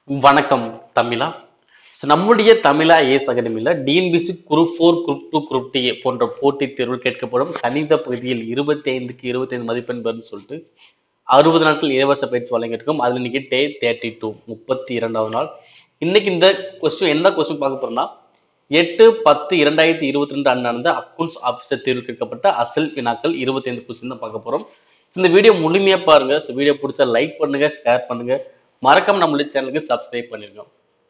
வணக்கம் தமிழா So, நம்முடைய தமிழா ஏஸ் அகாடமியில் TNPSC group four group two group D போன்ற போட்டித் தேர்வு கேட்கப்படும் கணித பகுதியில் இருபத்தி ஐந்துக்கு இருபத்தைந்து மதிப்பெண் பெறும்னு சொல்லிட்டு அறுபது நாட்கள் இலவச பயிற்சி வழங்கியிருக்கோம் அதில் இன்னைக்கு டே தேர்ட்டி டூ முப்பத்தி இரண்டாவது நாள் இன்னைக்கு இந்த கொஸ்டின் என்ன கொஸ்டின் பார்க்க போறோம்னா எட்டு பத்து இரண்டாயிரத்தி இருபத்தி ரெண்டு அன்று நடந்த அக்கௌண்ட்ஸ் ஆஃபீஸர் தேர்வு கேட்கப்பட்ட அசல் வினாக்கள் இருபத்தைந்து கொஸ்டின் தான் பார்க்க போறோம் இந்த வீடியோ முழுமையா பாருங்க ஸோ வீடியோ பிடிச்சா லைக் பண்ணுங்க ஷேர் பண்ணுங்க மறக்காம நம்மளுடைய சேனலுக்கு சப்ஸ்கிரைப் பண்ணிருங்க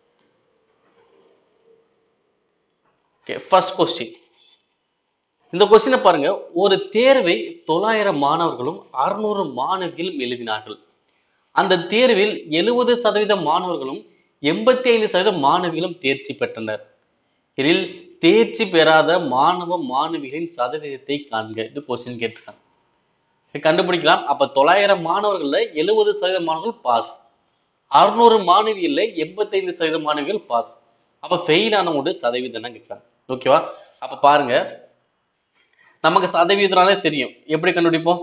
ஓகே ஃபர்ஸ்ட் கொஸ்டின் இந்த கொஸ்டினை பாருங்க ஒரு தேர்வை தொள்ளாயிரம் மாணவர்களும் அறுநூறு மாணவிகளும் எழுதினார்கள் அந்த தேர்வில் எழுபது சதவீத மாணவர்களும் எண்பத்தி ஐந்து சதவீத மாணவிகளும் தேர்ச்சி பெற்றனர் இதில் தேர்ச்சி பெறாத மாணவ மாணவிகளின் சதவீதத்தை காண்க இது கொஸ்டின் கேட்டிருக்காங்க இதை கண்டுபிடிக்கலாம் அப்ப தொள்ளாயிரம் மாணவர்கள்ல எழுபது சதவீத மாணவர்கள் பாஸ் அறுநூறு மாணவியில் எண்பத்தைந்து சதவீத மாணவிகள் பாஸ் அப்ப ஃபெயில் ஆனவங்க சதவீதம் தான் கேட்கறாங்க ஓகேவா அப்ப பாருங்க நமக்கு சதவீதம்னாலே தெரியும் எப்படி கண்டுபிடிப்போம்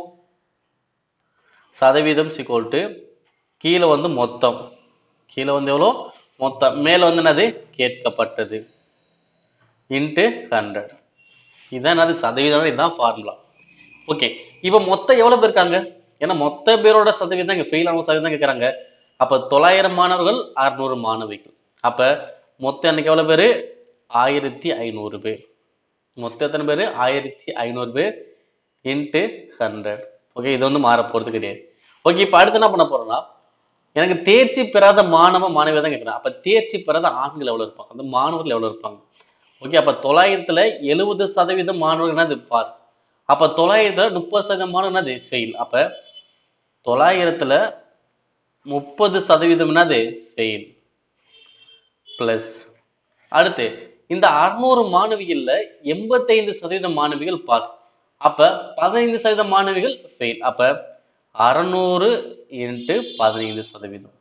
சதவீதம் சிக்கோல் டு கீழே வந்து மொத்தம் கீழே வந்து எவ்வளோ மொத்தம் மேல வந்து என்னது கேட்கப்பட்டது இன்ட்டு ஹண்ட்ரட் இதான் என்னது சதவீதம் இதுதான் ஃபார்முலா ஓகே இப்போ மொத்தம் எவ்வளவு பேர் இருக்காங்க ஏன்னா மொத்த பேரோட சதவீதம் இங்க ஃபெயில் ஆகும் சதவீதம் கேட்கறாங்க அப்ப தொள்ளாயிரம் மாணவர்கள் அறுநூறு மாணவிகள் அப்ப மொத்தம் எனக்கு எவ்வளவு பேரு ஆயிரத்தி ஐநூறு பேர் மொத்தம் எத்தனை பேர் ஆயிரத்தி ஐநூறு பேர் இன்ட்டு ஹண்ட்ரட் ஓகே இது வந்து மாற போறது கிடையாது ஓகே இப்போ அடுத்து என்ன பண்ண போறோம்னா எனக்கு தேர்ச்சி பெறாத மாணவ மாணவியை தான் கேட்குறேன் அப்ப தேர்ச்சி பெறாத ஆண்கள் எவ்வளவு இருப்பாங்க அந்த மாணவர்கள் எவ்வளவு இருப்பாங்க ஓகே அப்ப தொள்ளாயிரத்துல எழுபது சதவீதம் மாணவர்கள் என்னது பாஸ் அப்ப தொள்ளாயிரத்துல முப்பது சதவீதம் மாணவர்கள் என்னது ஃபெயில் அப்ப தொள்ளாயிரத்துல முப்பது சதவீதம் என்னது ஃபெயில் பிளஸ் அடுத்து இந்த அறுநூறு மாணவிகள்ல எண்பத்தைந்து சதவீதம் மாணவிகள் பாஸ் அப்ப பதினைந்து சதவீதம் மாணவிகள் ஃபெயில் அப்ப அறநூறு இன்ட்டு பதினைந்து சதவீதம்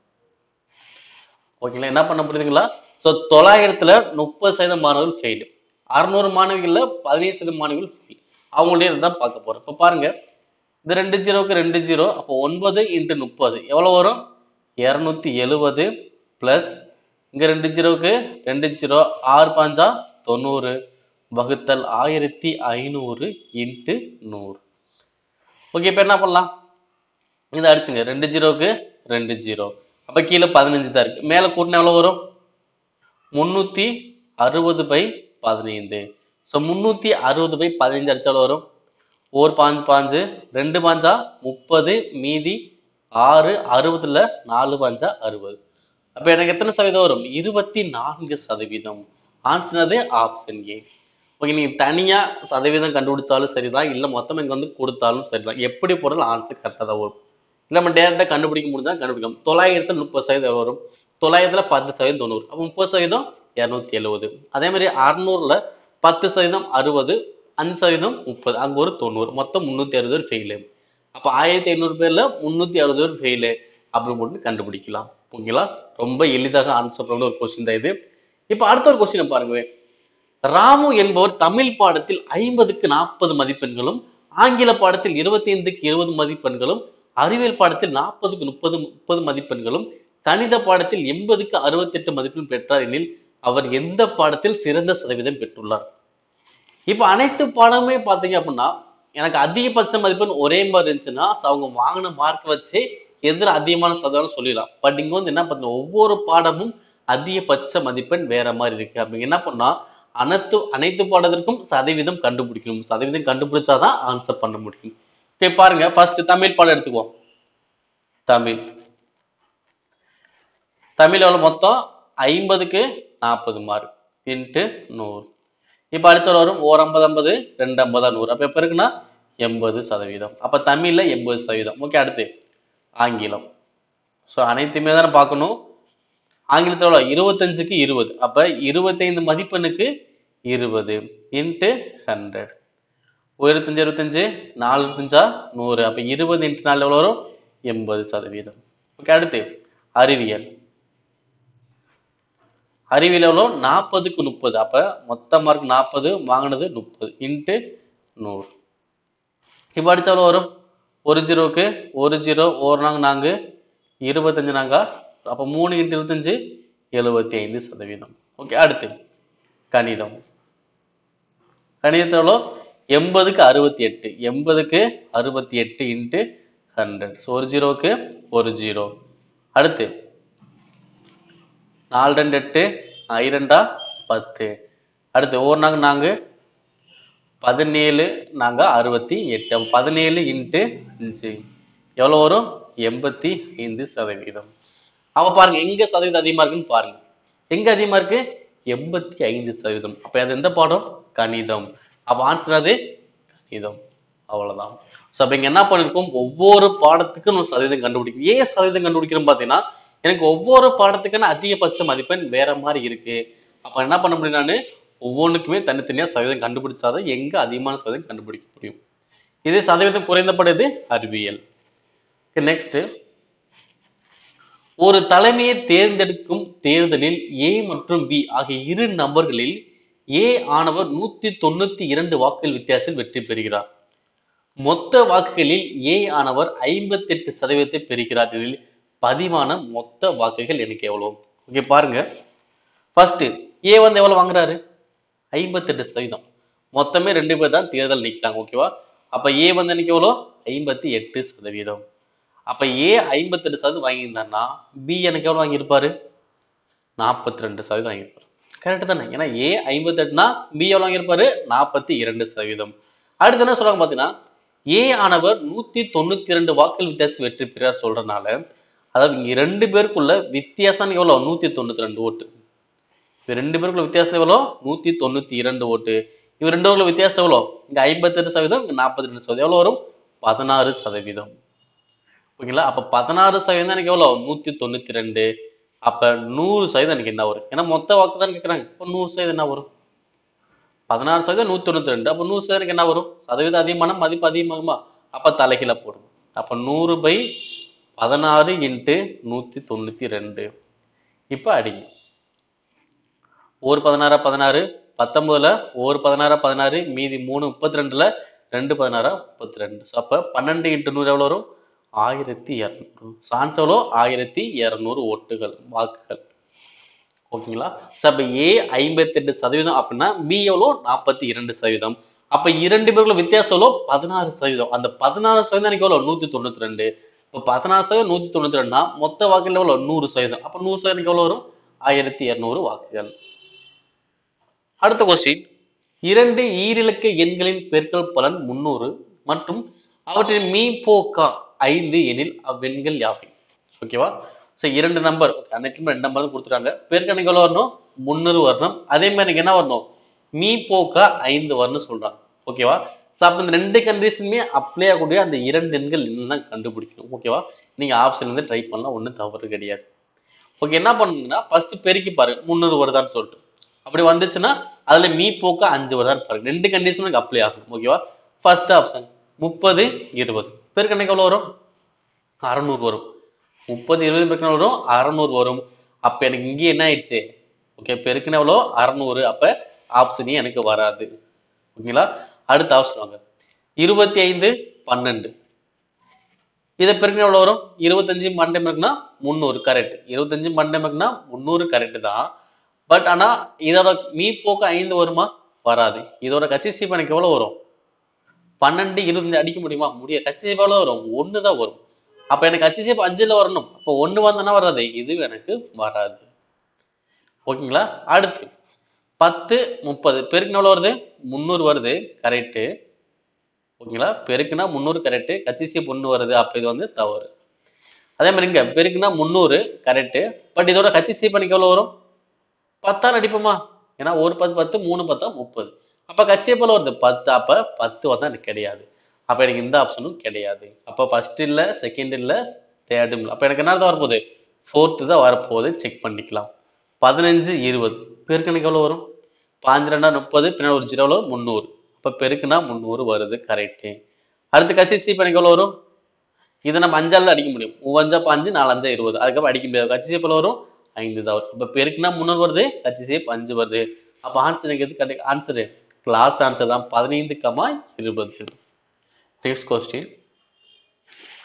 ஓகேங்களா என்ன பண்ண புரியுதுங்களா ஸோ தொள்ளாயிரத்துல முப்பது சதவீதம் மாணவர்கள் ஃபெயில் அறுநூறு மாணவிகள்ல பதினைந்து சதவீதம் மாணவிகள் ஃபெயில் அவங்களுடைய இதுதான் பார்க்க போறோம் இப்போ பாருங்க இது ரெண்டு ஜீரோக்கு ரெண்டு ஜீரோ அப்போ ஒன்பது இன்ட்டு முப்பது எவ்வளவு வரும் இரநூத்தி எழுவது பிளஸ் இங்க ரெண்டு ஜீரோக்கு ரெண்டு ஜீரோ ஆறு பாஞ்சா தொண்ணூறு வகுத்தல் ஆயிரத்தி ஐநூறு இன்ட்டு நூறு ஓகே இப்போ என்ன பண்ணலாம் இதை அடிச்சுங்க ரெண்டு ஜீரோக்கு ரெண்டு ஜீரோ அப்ப கீழே பதினஞ்சு தான் இருக்கு மேல கூட்டினா எவ்வளவு வரும் முன்னூத்தி அறுபது பை பதினைந்து ஸோ முன்னூத்தி அறுபது பை பதினைஞ்சு அடிச்சாலும் வரும் ஒரு பாஞ்சு பாஞ்சு ரெண்டு பாஞ்சா முப்பது மீதி ஆறு அறுபதுல நாலு பாஞ்சா அறுபது அப்ப எனக்கு எத்தனை சதவீதம் வரும் இருபத்தி நான்கு சதவீதம் ஆன்சர் ஆப்ஷன் ஏ ஓகே நீங்க தனியா சதவீதம் கண்டுபிடிச்சாலும் சரிதான் இல்ல மொத்தம் இங்க வந்து கொடுத்தாலும் சரிதான் எப்படி போடுறது ஆன்சர் கரெக்டாக தான் வரும் இல்ல நம்ம டேரக்டா கண்டுபிடிக்க முடிஞ்சா கண்டுபிடிக்கலாம் தொள்ளாயிரத்துல முப்பது சதவீதம் வரும் தொள்ளாயிரத்துல பத்து சதவீதம் தொண்ணூறு அப்போ முப்பது சதவீதம் இரநூத்தி எழுபது அதே மாதிரி அறுநூறுல பத்து சதவீதம் அறுபது அஞ்சு சதவீதம் முப்பது அங்க ஒரு தொண்ணூறு மொத்தம் முன்னூத்தி அறுபது பேர் ஃபெயிலு அப்ப ஆயிரத்தி ஐநூறு பேர்ல முன்னூத்தி அறுபது பேர் ஃபெயிலு அப்படின்னு போட்டு கண்டுபிடிக்கலாம் ஓகேங்களா ரொம்ப எளிதாக ஆன்சர் பண்ண ஒரு கொஸ்டின் தான் இது இப்போ அடுத்த ஒரு கொஸ்டினை பாருங்க ராமு என்பவர் தமிழ் பாடத்தில் ஐம்பதுக்கு நாற்பது மதிப்பெண்களும் ஆங்கில பாடத்தில் இருபத்தி ஐந்துக்கு இருபது மதிப்பெண்களும் அறிவியல் பாடத்தில் நாற்பதுக்கு முப்பது முப்பது மதிப்பெண்களும் கணித பாடத்தில் எண்பதுக்கு அறுபத்தெட்டு மதிப்பெண் பெற்றார் எனில் அவர் எந்த பாடத்தில் சிறந்த சதவீதம் பெற்றுள்ளார் இப்போ அனைத்து பாடமுமே பார்த்தீங்க அப்படின்னா எனக்கு அதிகபட்ச மதிப்பெண் ஒரே மாதிரி இருந்துச்சுன்னா so அவங்க வாங்கின மார்க் வச்சு எதிர அதிகமான சதவீதம் சொல்லிடலாம் பட் இங்க வந்து என்ன பண்ணுங்க ஒவ்வொரு பாடமும் அதிகபட்ச மதிப்பெண் வேற மாதிரி இருக்கு அப்படி என்ன பண்ணா அனைத்து அனைத்து பாடத்திற்கும் சதவீதம் கண்டுபிடிக்கணும் சதவீதம் கண்டுபிடிச்சாதான் ஆன்சர் பண்ண முடியும் சரி பாருங்க ஃபர்ஸ்ட் தமிழ் பாடம் எடுத்துக்குவோம் தமிழ் தமிழ் எவ்வளவு மொத்தம் ஐம்பதுக்கு நாற்பது மார்க் இன்ட்டு நூறு இப்போ அடிச்சல் வரும் ஓர் ஐம்பது ஐம்பது ரெண்டு ஐம்பதா நூறு அப்போ எப்போ இருக்குன்னா எண்பது சதவீதம் அப்போ தமிழில் எண்பது சதவீதம் ஓகே அடுத்து ஆங்கிலம் ஸோ அனைத்துமே தானே பார்க்கணும் ஆங்கிலத்தில் எவ்வளோ இருபத்தஞ்சுக்கு இருபது அப்போ இருபத்தைந்து மதிப்பெண்ணுக்கு இருபது இன்ட்டு ஹண்ட்ரட் இருபத்தஞ்சு இருபத்தஞ்சு நாலு இருபத்தஞ்சா நூறு அப்போ இருபது இன்ட்டு நாலு எவ்வளோ வரும் எண்பது சதவீதம் ஓகே அடுத்து அறிவியல் அறிவியல் எவ்வளோ நாற்பதுக்கு முப்பது அப்போ மொத்த மார்க் நாற்பது வாங்கினது முப்பது இன்ட்டு நூறு இப்போ அடிச்சா எவ்வளோ வரும் ஒரு ஜீரோவுக்கு ஒரு ஜீரோ ஒரு நாங்க நான்கு இருபத்தஞ்சு நாங்க அப்போ மூணு இன்ட்டு இருபத்தஞ்சு எழுபத்தி ஐந்து சதவீதம் ஓகே அடுத்து கணிதம் கணிதத்தில் எவ்வளோ எண்பதுக்கு அறுபத்தி எட்டு எண்பதுக்கு அறுபத்தி எட்டு இன்ட்டு ஹண்ட்ரட் ஸோ ஒரு ஜீரோவுக்கு ஒரு ஜீரோ அடுத்து நாலு ரெண்டு எட்டு ஐரெண்டா பத்து அடுத்து ஒரு நாங்க நாங்க பதினேழு நாங்க அறுபத்தி எட்டு அப்ப பதினேழு இன்ட்டு அஞ்சு எவ்வளோ வரும் எண்பத்தி ஐந்து சதவீதம் அப்ப பாருங்க எங்க சதவீதம் அதிகமா இருக்குன்னு பாருங்க எங்க அதிகமா இருக்கு எண்பத்தி ஐந்து சதவீதம் அப்ப அது எந்த பாடம் கணிதம் அப்ப ஆன்சர் அது கணிதம் அவ்வளவுதான் ஸோ அப்ப இங்க என்ன பண்ணிருக்கோம் ஒவ்வொரு பாடத்துக்கும் நம்ம சதவீதம் கண்டுபிடிக்கும் ஏன் சதவீதம் கண்டுபிடிக்கிறோம் பாத்தீங்கன்னா எனக்கு ஒவ்வொரு பாடத்துக்கான அதிகபட்ச மதிப்பெண் வேற மாதிரி இருக்கு அப்ப என்ன பண்ண முடியும் நான் ஒவ்வொன்றுக்குமே தனித்தனியா சதவீதம் கண்டுபிடிச்சாதான் எங்க அதிகமான சதவீதம் கண்டுபிடிக்க முடியும் இது சதவீதம் குறைந்தப்படுது அறிவியல் நெக்ஸ்ட் ஒரு தலைமையை தேர்ந்தெடுக்கும் தேர்தலில் ஏ மற்றும் பி ஆகிய இரு நபர்களில் ஏ ஆனவர் நூத்தி தொண்ணூத்தி இரண்டு வாக்குகள் வித்தியாசத்தில் வெற்றி பெறுகிறார் மொத்த வாக்குகளில் ஏ ஆனவர் ஐம்பத்தெட்டு சதவீதத்தை பெறுகிறார் எனில் பதிவான மொத்த வாக்குகள் எனக்கு எவ்வளவு ஓகே பாருங்க ஃபர்ஸ்ட் ஏ வந்து எவ்வளவு வாங்குறாரு ஐம்பத்தெட்டு சதவீதம் மொத்தமே ரெண்டு பேர் தான் தேர்தல் நிற்கிறாங்க ஓகேவா அப்ப ஏ வந்து எனக்கு எவ்வளோ ஐம்பத்தி எட்டு சதவீதம் அப்ப ஏ ஐம்பத்தெட்டு சதவீதம் வாங்கியிருந்தாருன்னா பி எனக்கு எவ்வளவு வாங்கியிருப்பாரு நாற்பத்தி ரெண்டு சதவீதம் வாங்கியிருப்பாரு கரெக்ட் தானே ஏன்னா ஏ ஐம்பத்தெட்டுனா பி எவ்வளவு வாங்கியிருப்பாரு நாற்பத்தி இரண்டு சதவீதம் அடுத்து என்ன சொல்றாங்க பாத்தீங்கன்னா ஏ ஆனவர் நூத்தி தொண்ணூத்தி இரண்டு வாக்குகள் வித்தியாசம் வெற்றி பெறார் சொல்றதுனால அதாவது இங்க ரெண்டு பேருக்குள்ள வித்தியாசம் எவ்வளவு நூத்தி தொண்ணூத்தி ரெண்டு ஓட்டு இது ரெண்டு பேருக்குள்ள வித்தியாசம் எவ்வளோ நூத்தி தொண்ணூத்தி இரண்டு ஓட்டு இவர் ரெண்டு பேருக்குள்ள வித்தியாசம் எவ்வளோ இங்க ஐம்பத்தெட்டு சதவீதம் இங்க நாற்பத்தி ரெண்டு சதவீதம் எவ்வளவு வரும் பதினாறு சதவீதம் ஓகேங்களா அப்ப பதினாறு சதவீதம் எனக்கு எவ்வளோ நூத்தி தொண்ணூத்தி ரெண்டு அப்ப நூறு சதவீதம் எனக்கு என்ன வரும் ஏன்னா மொத்த வாக்கு தான் கேட்கறாங்க இப்போ நூறு சதவீதம் என்ன வரும் பதினாறு சதவீதம் நூத்தி தொண்ணூத்தி ரெண்டு அப்ப நூறு சதவீதம் எனக்கு என்ன வரும் சதவீதம் அதிகமான மதிப்பு அதிகமாகுமா அப்ப தலைகீழ போடும் அப்ப நூறு பை பதினாறு இன்ட்டு நூத்தி தொண்ணூத்தி ரெண்டு இப்ப அடிங்க ஒரு பதினாறா பதினாறு பத்தொன்பதுல ஒரு பதினாறா பதினாறு மீதி மூணு முப்பத்தி ரெண்டுல ரெண்டு பதினாறா முப்பத்தி ரெண்டு ஸோ அப்ப பன்னெண்டு இன்ட்டு நூறு எவ்வளோ வரும் ஆயிரத்தி இரநூறு சான்ஸ் எவ்வளோ ஆயிரத்தி இரநூறு ஓட்டுகள் வாக்குகள் ஓகேங்களா ஸோ அப்ப ஏ ஐம்பத்தெட்டு சதவீதம் அப்படின்னா பி எவ்வளோ நாற்பத்தி இரண்டு சதவீதம் அப்ப இரண்டு பேருக்குள்ள வித்தியாசம் எவ்வளோ பதினாறு சதவீதம் அந்த பதினாறு சதவீதம் எனக்கு எவ்வளோ நூத்தி தொண்ணூத்தி ரெண்டு இப்போ பதினாறு சதவீதம் நூத்தி தொண்ணூத்தி ரெண்டுனா மொத்த வாக்குகள் எவ்வளோ நூறு சதவீதம் அப்ப நூறு சதவீதம் எவ்வளோ வரும் ஆயிரத்தி இரநூறு வாக்குகள் அடுத்த கொஸ்டின் இரண்டு ஈரிலக்க எண்களின் பெருக்கல் பலன் முன்னூறு மற்றும் அவற்றின் மீ போக்கா ஐந்து எனில் அவ்வெண்கள் யாவை ஓகேவா ஸோ இரண்டு நம்பர் அன்னைக்கு ரெண்டு நம்பர் தான் கொடுத்துட்டாங்க பெருக்கணிக்கு எவ்வளோ வரணும் முந்நூறு வரணும் அதே மாதிரி எனக்கு என்ன வரணும் மீ போக்கா ஐந்து வரணும் சொல்றாங்க ஓகேவா ஸோ அப்போ இந்த ரெண்டு கண்டிஷனுமே அப்ளை ஆகக்கூடிய அந்த இரண்டு எண்கள் என்னன்னு கண்டுபிடிக்கணும் ஓகேவா நீங்க ஆப்ஷன் வந்து ட்ரை பண்ணலாம் ஒன்றும் தவறு கிடையாது ஓகே என்ன பண்ணுங்கன்னா ஃபர்ஸ்ட் பெருக்கி பாருங்க முந்நூறு வருதான்னு சொல்லிட்டு அப்படி வந்துச்சுன்னா அதுல மீ போக்க அஞ்சு வருதான்னு பாருங்க ரெண்டு கண்டிஷனுக்கு அப்ளை ஆகும் ஓகேவா ஃபர்ஸ்ட் ஆப்ஷன் முப்பது இருபது பெருக்கண்ணைக்கு எவ்வளோ வரும் அறநூறு வரும் முப்பது இருபது பெருக்கணை வரும் அறநூறு வரும் அப்ப எனக்கு இங்கே என்ன ஆயிடுச்சு ஓகே பெருக்கணை எவ்வளோ அறநூறு அப்ப ஆப்ஷனே எனக்கு வராது ஓகேங்களா அடுத்த ஆப்ஷன் வாங்க இருபத்தி ஐந்து பன்னெண்டு இதை பெருக்கினா எவ்வளோ வரும் இருபத்தஞ்சு மண்டை பெருக்குனா முந்நூறு கரெக்ட் இருபத்தஞ்சு மண்டை பெருக்குனா முந்நூறு கரெக்ட் தான் பட் ஆனா இதோட மீ போக்கு ஐந்து வருமா வராது இதோட கட்சி சீப்பு எனக்கு எவ்வளவு வரும் பன்னெண்டு இருபத்தஞ்சு அடிக்க முடியுமா முடியாது கட்சி சீப்பு எவ்வளவு வரும் ஒன்று தான் வரும் அப்ப எனக்கு கட்சி சீப்பு அஞ்சுல வரணும் அப்போ ஒன்று வந்தனா வராது இது எனக்கு வராது ஓகேங்களா அடுத்து பத்து முப்பது பெருக்குனா எவ்வளவு வருது முந்நூறு வருது கரெக்டு ஓகேங்களா பெருக்குனா முந்நூறு கரெக்டு கத்திசி பொண்ணு வருது அப்ப இது வந்து தவறு அதே மாதிரி இங்க பெருக்குனா முந்நூறு கரெக்டு பட் இதோட கத்திசி பண்ணிக்கு எவ்வளவு வரும் பத்தால் அடிப்போமா ஏன்னா ஒரு பத்து பத்து மூணு பத்தா முப்பது அப்ப கட்சியை போல வருது பத்து அப்ப பத்து வந்தா எனக்கு கிடையாது அப்ப எனக்கு இந்த ஆப்ஷனும் கிடையாது அப்ப ஃபர்ஸ்ட் இல்ல செகண்ட் இல்ல தேர்டும் இல்லை அப்ப எனக்கு என்ன தான் வரப்போகுது ஃபோர்த்து தான் வரப்போகுது செக் பண்ணிக்கலாம் பதினஞ்சு இருபது பெருக்கணுக்கு எவ்வளவு வரும் பாஞ்சு ரெண்டா முப்பது பின்னாடி ஒரு ஜீரோ முந்நூறு அப்ப பெருக்குனா முந்நூறு வருது கரெக்டு அடுத்து கட்சி சி எனக்கு எவ்வளவு வரும் இதை நம்ம அஞ்சால தான் அடிக்க முடியும் மூவஞ்சா பாஞ்சு நாலஞ்சா இருபது அதுக்கப்புறம் அடிக்க முடியாது கட்சி சேப் எவ்வளவு வரும் ஐந்து தான் வரும் இப்போ பெருக்குனா முந்நூறு வருது கட்சி சேப் அஞ்சு வருது அப்போ ஆன்சர் எனக்கு எது கரெக்ட் ஆன்சரு லாஸ்ட் ஆன்சர் தான் பதினைந்து கமா இருபது நெக்ஸ்ட் கொஸ்டின்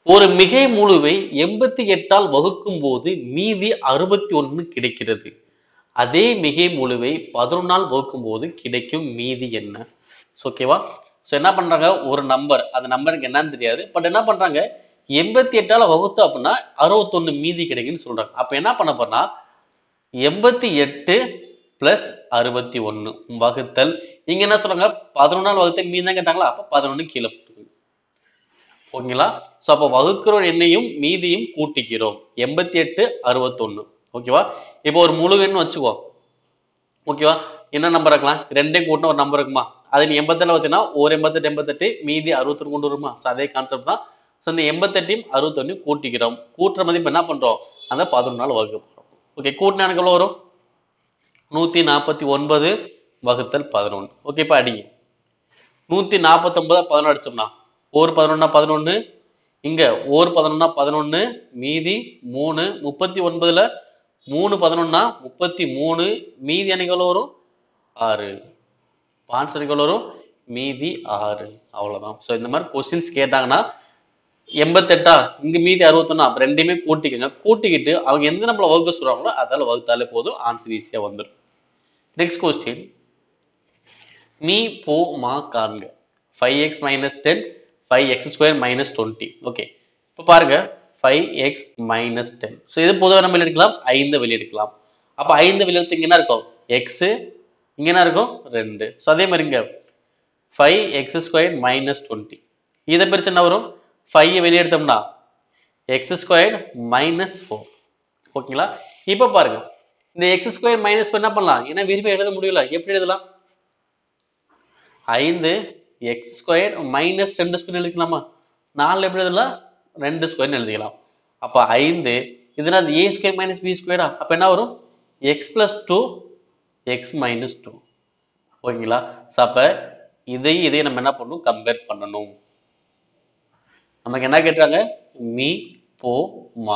ஒரு மிகை முழுவை எண்பத்தி எட்டால் வகுக்கும் போது மீதி அறுபத்தி ஒன்று கிடைக்கிறது அதே மிகை முழுவை பதினொன்னால் வகுக்கும் போது கிடைக்கும் மீதி என்ன ஓகேவா ஸோ என்ன பண்றாங்க ஒரு நம்பர் அந்த நம்பருக்கு என்னன்னு தெரியாது பட் என்ன பண்றாங்க எண்பத்தி எட்டால வகுத்து அப்படின்னா அறுபத்தொன்னு மீதி கிடைக்குன்னு சொல்றாங்க அப்ப என்ன பண்ண போறா எண்பத்தி எட்டு பிளஸ் அறுபத்தி ஒன்னு வகுத்தல் இங்க என்ன சொல்றாங்க பதினொன்னால் வகுத்த மீதி தான் கேட்டாங்களா அப்ப பதினொன்னு கீழே போட்டுருங்க ஓகேங்களா ஸோ அப்போ வகுக்கிற எண்ணையும் மீதியும் கூட்டிக்கிறோம் எண்பத்தி எட்டு அறுபத்தொன்னு ஓகேவா இப்போ ஒரு முழு எண் வச்சுக்கோ ஓகேவா என்ன நம்பர் இருக்கலாம் ரெண்டையும் கூட்டினா ஒரு நம்பர் இருக்குமா அது நீ எண்பத்தேழு பார்த்தீங்கன்னா ஒரு எண்பத்தெட்டு எண்பத்தெட்டு மீதி அறுபத்தொன்று கொண்டு வருமா ஸோ அதே கான்செப்ட் தான் ஸோ இந்த எண்பத்தெட்டையும் அறுபத்தொன்னையும் கூட்டிக்கிறோம் கூட்டுற மதிப்பு என்ன பண்றோம் அந்த பதினொன்று நாள் வகுக்க போகிறோம் ஓகே கூட்டினா எனக்கு எவ்வளோ வரும் நூற்றி நாற்பத்தி ஒன்பது வகுத்தல் பதினொன்று ஓகே இப்போ அடிங்க நூற்றி நாற்பத்தொம்பதா பதினொன்று அடிச்சோம்னா ஒரு பதினொன்னா பதினொன்று இங்க ஒரு பதினொன்னா பதினொன்று மீதி மூணு முப்பத்தி ஒன்பதுல மூணு பதினொன்னா முப்பத்தி மூணு மீதி எனக்கு எவ்வளோ வரும் ஆறு ஆன்சருக்கு எவ்வளோ வரும் மீதி ஆறு அவ்வளவுதான் ஸோ இந்த மாதிரி கொஸ்டின்ஸ் கேட்டாங்கன்னா எண்பத்தெட்டா இங்க மீதி அறுபத்தொன்னா அப்ப ரெண்டையுமே கூட்டிக்கங்க கூட்டிக்கிட்டு அவங்க எந்த நம்மள வகுக்க சொல்றாங்களோ அதால வகுத்தாலே போதும் ஆன்சர் ஈஸியா வந்துடும் நெக்ஸ்ட் கொஸ்டின் மீ போ மா காண்க five x minus ten five x square minus twenty okay இப்போ பாருங்க five x minus ten so இது பொதுவாக நம்ம வெளியெடுக்கலாம் ஐந்து வெளியெடுக்கலாம் அப்போ ஐந்து வெளியெடுத்து இங்க என்ன இருக்கும் எக்ஸ் இங்க என்ன இருக்கும் ரெண்டு ஸோ அதே மாதிரி இங்க five x square minus twenty இதை பிரிச்சு என்ன வரும் ஃபைவ் வெளியே எடுத்தோம்னா எக்ஸ் ஸ்கொயர் மைனஸ் ஃபோர் ஓகேங்களா இப்போ பாருங்க இந்த எக்ஸ் ஸ்கொயர் மைனஸ் என்ன பண்ணலாம் ஏன்னா விரிவை எழுத முடியல எப்படி எழுதலாம் ஐந்து எக்ஸ் ஸ்கொயர் மைனஸ் ரெண்டு ஸ்கொயர் எழுதிக்கலாமா நாலு எப்படி எழுதலாம் ரெண்டு ஸ்கொயர் எழுதிக்கலாம் அப்போ ஐந்து இதுனா அது ஏ ஸ்கொயர் மைனஸ் பி ஸ்கொயரா அப்போ என்ன வரும் x plus two x minus two ஓகேங்களா ஸோ அப்போ இதையும் இதையும் நம்ம என்ன பண்ணணும் கம்பேர் பண்ணணும் நமக்கு என்ன கேட்டாங்க மீ போ மா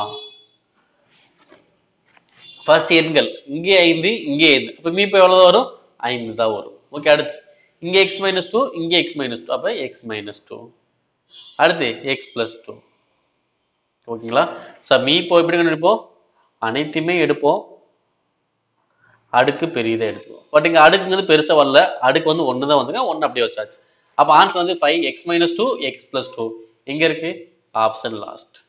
ஃபர்ஸ்ட் எண்கள் இங்கே ஐந்து இங்கே ஐந்து அப்போ மீ இப்போ எவ்வளோ வரும் ஐந்து தான் வரும் ஓகே அடுத்து இங்கே எக்ஸ் மைனஸ் டூ இங்கே எக்ஸ் மைனஸ் டூ அப்போ எக்ஸ் மைனஸ் டூ அடுத்து எக்ஸ் பிளஸ் டூ ஓகேங்களா சார் மீ இப்போ எப்படி எடுப்போம் அனைத்துமே எடுப்போம் அடுக்கு பெரியதை எடுத்துக்கோம் பட் இங்கே அடுக்குங்கிறது பெருசாக வரல அடுக்கு வந்து ஒன்று தான் வந்துங்க ஒன்று அப்படியே வச்சாச்சு அப்போ ஆன்சர் வந்து five x minus two x plus two எங்க இருக்கு ஆப்ஷன் லாஸ்ட்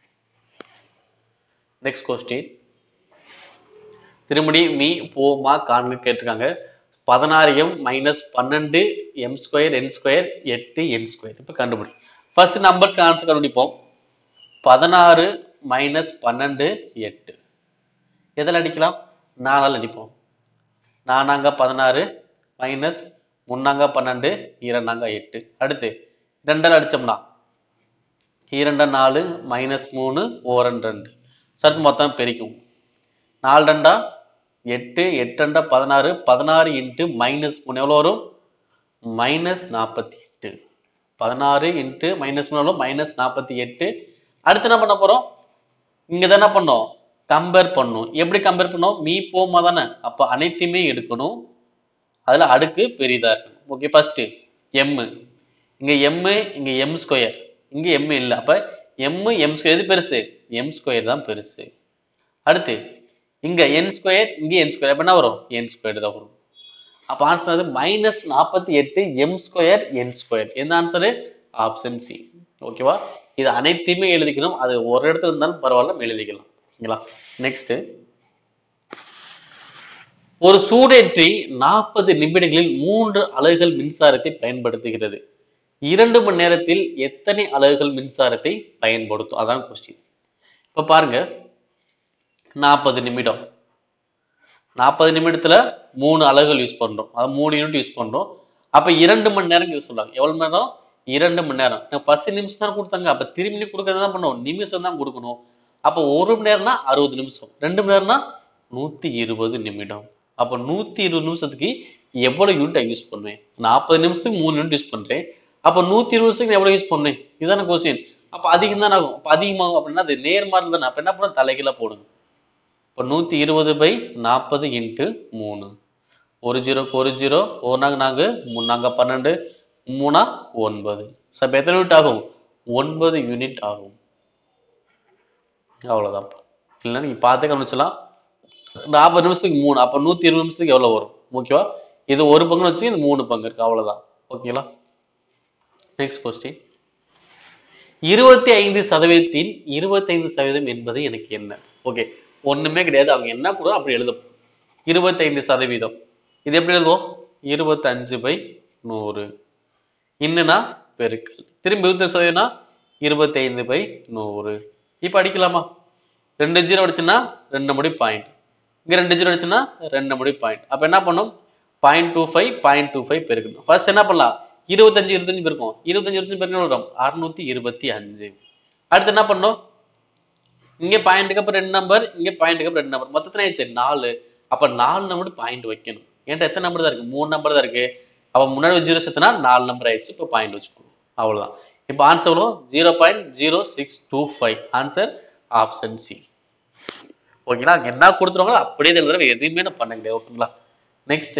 நெக்ஸ்ட் கொஸ்டின் திருமணி மீ போமா காண்க கேட்டிருக்காங்க பதினாறு எம் மைனஸ் பன்னெண்டு எம் ஸ்கொயர் என் ஸ்கொயர் எட்டு என் ஸ்கொயர் இப்போ கண்டுபிடி ஃபர்ஸ்ட் நம்பர்ஸ் ஆன்சர் கண்டுபிடிப்போம் பதினாறு மைனஸ் பன்னெண்டு எட்டு எதில் அடிக்கலாம் நாலால் அடிப்போம் நானாங்க பதினாறு மைனஸ் முன்னாங்க பன்னெண்டு இரண்டாங்க எட்டு அடுத்து ரெண்டால் அடிச்சோம்னா இரண்டு நாலு மைனஸ் மூணு ஓரன் ரெண்டு சற்று மொத்தம் பெருக்கும் நாலு ரெண்டா எட்டு எட்டு ரெண்டா பதினாறு பதினாறு இன்ட்டு மைனஸ் மூணு எவ்வளோ வரும் மைனஸ் நாற்பத்தி எட்டு பதினாறு இன்ட்டு மைனஸ் மூணு எவ்வளோ மைனஸ் நாற்பத்தி எட்டு அடுத்து என்ன பண்ண போகிறோம் இங்கே தான் என்ன பண்ணோம் கம்பேர் பண்ணும் எப்படி கம்பேர் பண்ணோம் மீ போமா தானே அப்போ அனைத்தையுமே எடுக்கணும் அதில் அடுக்கு பெரிதாக இருக்கணும் ஓகே ஃபஸ்ட்டு எம்மு இங்கே எம்மு இங்கே எம் ஸ்கொயர் இங்கே எம் இல்லை அப்போ எம் எம் ஸ்கொயர் எது பெருசு எம் ஸ்கொயர் தான் பெருசு அடுத்து இங்கே என் ஸ்கொயர் இங்கே என் ஸ்கொயர் அப்போ என்ன வரும் என் ஸ்கொயர் தான் வரும் அப்போ ஆன்சர் வந்து மைனஸ் நாற்பத்தி எட்டு எம் ஸ்கொயர் என் ஸ்கொயர் எந்த ஆன்சரு ஆப்ஷன் சி ஓகேவா இது அனைத்தையுமே எழுதிக்கணும் அது ஒரு இடத்துல இருந்தாலும் பரவாயில்ல நம்ம எழுதிக்கலாம் ஓகேங்களா நெக்ஸ்ட் ஒரு சூடேற்றி நாற்பது நிமிடங்களில் மூன்று அலகுகள் மின்சாரத்தை பயன்படுத்துகிறது இரண்டு மணி நேரத்தில் எத்தனை அலகுகள் மின்சாரத்தை பயன்படுத்தும் அதான் கொஸ்டின் இப்ப பாருங்க நாற்பது நிமிடம் நாற்பது நிமிடத்துல மூணு அலகுகள் யூஸ் பண்றோம் அதாவது மூணு யூனிட் யூஸ் பண்றோம் அப்ப இரண்டு மணி நேரம் யூஸ் சொல்றாங்க எவ்வளவு மணி நேரம் இரண்டு மணி நேரம் நான் பத்து நிமிஷம் தான் கொடுத்தாங்க அப்ப திரும்பி கொடுக்கறது தான் பண்ணுவோம் நிமிஷம் தான் கொடுக்கணும் அப்ப ஒரு மணி நேரம்னா அறுபது நிமிஷம் ரெண்டு மணி நேரம்னா நூத்தி இருபது நிமிடம் அப்ப நூத்தி இருபது நிமிஷத்துக்கு எவ்வளவு யூனிட் யூஸ் பண்ணுவேன் நாற்பது நிமிஷத்துக்கு மூணு யூனிட் யூஸ் பண்றேன் அப்ப நூத்தி இருபது நிமிஷத்துக்கு எவ்வளவு யூஸ் பண்ணேன் இதுதானே கொஸ்டின் அப்ப அதிகம் தான் ஆகும் அப்ப அதிகமாகும் அப்படின்னா அது நேர்மாறு தானே அப்ப என்ன பண்ண தலைகீழ போடுங்க இப்போ நூற்றி இருபது பை நாற்பது இன்ட்டு மூணு ஒரு ஜீரோக்கு ஒரு ஜீரோ ஒரு நாங்க நாங்க மூணாங்க பன்னெண்டு மூணா ஒன்பது ஸோ அப்போ எத்தனை யூனிட் ஆகும் ஒன்பது யூனிட் ஆகும் அவ்வளோதான்ப்பா இல்லைன்னா நீங்கள் பார்த்தே கவனிச்சலாம் நாற்பது நிமிஷத்துக்கு மூணு அப்போ நூற்றி இருபது நிமிஷத்துக்கு எவ்வளோ வரும் ஓகேவா இது ஒரு பங்குன்னு வச்சு இது மூணு பங்கு இருக்கு அவ்வளோதான் ஓகேங்களா நெக்ஸ்ட் கொஸ்டின் இருபத்தி ஐந்து சதவீதத்தின் இருபத்தைந்து சதவீதம் என்பது எனக்கு என்ன ஓகே ஒண்ணுமே கிடையாது அவங்க என்ன கூட அப்படி எழுத இருபத்தைந்து சதவீதம் இது எப்படி எழுதுவோம் இருபத்தஞ்சு பை நூறு இன்னுனா பெருக்கல் திரும்பி இருபத்தஞ்சு சதவீதம்னா இருபத்தைந்து பை நூறு இப்போ அடிக்கலாமா ரெண்டு ஜீரோ அடிச்சுன்னா ரெண்டு முடி பாயிண்ட் இங்க ரெண்டு ஜீரோ அடிச்சுன்னா ரெண்டு முடி பாயிண்ட் அப்ப என்ன பண்ணும் point two five point two five பெருக்கணும் ஃபர்ஸ்ட் என்ன பண்ணலாம் இருபத்தஞ்சு இருபத்தஞ்சு பெருக்கும் இருபத்தஞ்சு இருபத்தஞ்சு பெருக்கணும் வரும் அறுநூத்தி இருபத்தி அஞ்சு அடுத்து என்ன பண்ணணும் இங்க பாயிண்ட்டுக்கு அப்புறம் ரெண்டு நம்பர் இங்க பாயிண்ட்டுக்கு அப்புறம் ரெண்டு நம்பர் மொத்தத்துல ஆயிடுச்சு நாலு அப்ப நாலு நம்பர் பாயிண்ட் வைக்கணும் ஏன்டா எத்தனை நம்பர் தான் இருக்கு மூணு நம்பர் தான் இருக்கு அப்ப முன்னாடி ஜீரோ சேர்த்துனா நாலு நம்பர் ஆயிடுச்சு இப்போ பாயிண்ட் வச்சுக்கணும் அவ்வளவுதான் இப்போ ஆன்சர் வரும் zero point zero six two five answer option C ஓகேங்களா அங்க என்ன கொடுத்துருவாங்களோ அப்படியே எழுதுறவங்க எதுவுமே நான் பண்ண முடியாது ஓகேங்களா நெக்ஸ்ட்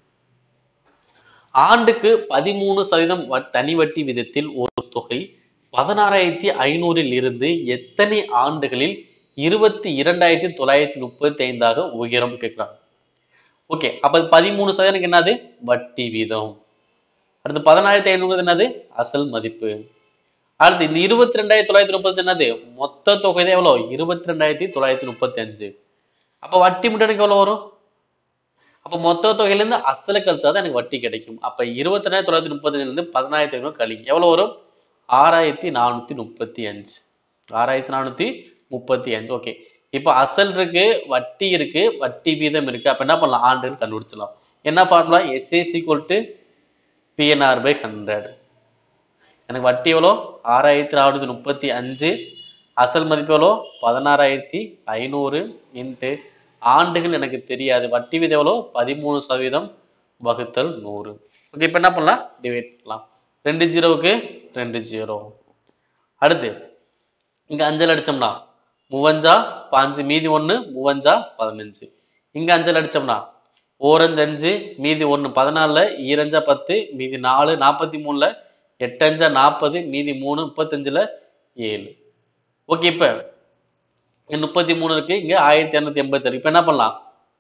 ஆண்டுக்கு பதிமூணு சதவீதம் வ- தனி வட்டி விதத்தில் ஒரு தொகை பதினாறாயிரத்தி ஐநூறில் இருந்து எத்தனை ஆண்டுகளில் இருபத்தி இரண்டாயிரத்தி தொள்ளாயிரத்தி முப்பத்தி ஐந்தாக உயரும் கேட்கிறாங்க ஓகே அப்ப பதிமூணு சதவீதம் என்னது வட்டி வீதம் அடுத்து பதினாயிரத்தி ஐநூறு என்னது அசல் மதிப்பு அடுத்து இந்த இருபத்தி ரெண்டாயிரத்தி தொள்ளாயிரத்தி முப்பத்தி என்னது மொத்த தொகை தான் எவ்வளவு இருபத்தி ரெண்டாயிரத்தி தொள்ளாயிரத்தி முப்பத்தி அஞ்சு அப்ப வட்டி மட்டும் எனக்கு எவ்வளவு வரும் அப்ப மொத்த தொகையில இருந்து அசல கழிச்சா தான் எனக்கு வட்டி கிடைக்கும் அப்ப இருபத்தி ரெண்டாயிரத்தி தொள்ளாயிரத்தி முப்பத்தஞ்சுல இருந்து பதினாயிரத்தி ஐநூறு கழி எவ்வளவு வரும் ஆறாயிரத்தி நானூத்தி முப்பத்தி அஞ்சு ஆறாயிரத்தி நானூத்தி முப்பத்தி அஞ்சு ஓகே இப்போ அசல் இருக்கு வட்டி இருக்கு வட்டி வீதம் இருக்கு அப்ப என்ன பண்ணலாம் ஆண்டுன்னு கண்டுபிடிச்சலாம் என்ன formula SI equal to PNR by hundred எனக்கு வட்டி எவ்வளோ ஆறாயிரத்தி நானூற்றி முப்பத்தி அஞ்சு அசல் மதிப்பு எவ்வளோ பதினாறாயிரத்தி ஐநூறு இன்ட்டு ஆண்டுகள் எனக்கு தெரியாது வட்டி விதம் எவ்வளோ பதிமூணு சதவீதம் வகுத்தல் நூறு ஓகே இப்போ என்ன பண்ணலாம் டிவைட் பண்ணலாம் ரெண்டு ஜீரோவுக்கு ரெண்டு ஜீரோ அடுத்து இங்க அஞ்சல் அடிச்சோம்னா மூவஞ்சா பாஞ்சு மீதி ஒன்று மூவஞ்சா பதினஞ்சு இங்க அஞ்சல் அடிச்சோம்னா ஓரஞ்சு அஞ்சு மீதி ஒன்று பதினாலுல ஈரஞ்சா பத்து மீதி நாலு நாற்பத்தி மூணுல எட்டஞ்சா நாற்பது மீதி மூணு முப்பத்தஞ்சுல ஏழு ஓகே இப்ப இங்க முப்பத்தி மூணு இருக்கு இங்க ஆயிரத்தி இரநூத்தி எண்பத்தி இருக்கு இப்ப என்ன பண்ணலாம்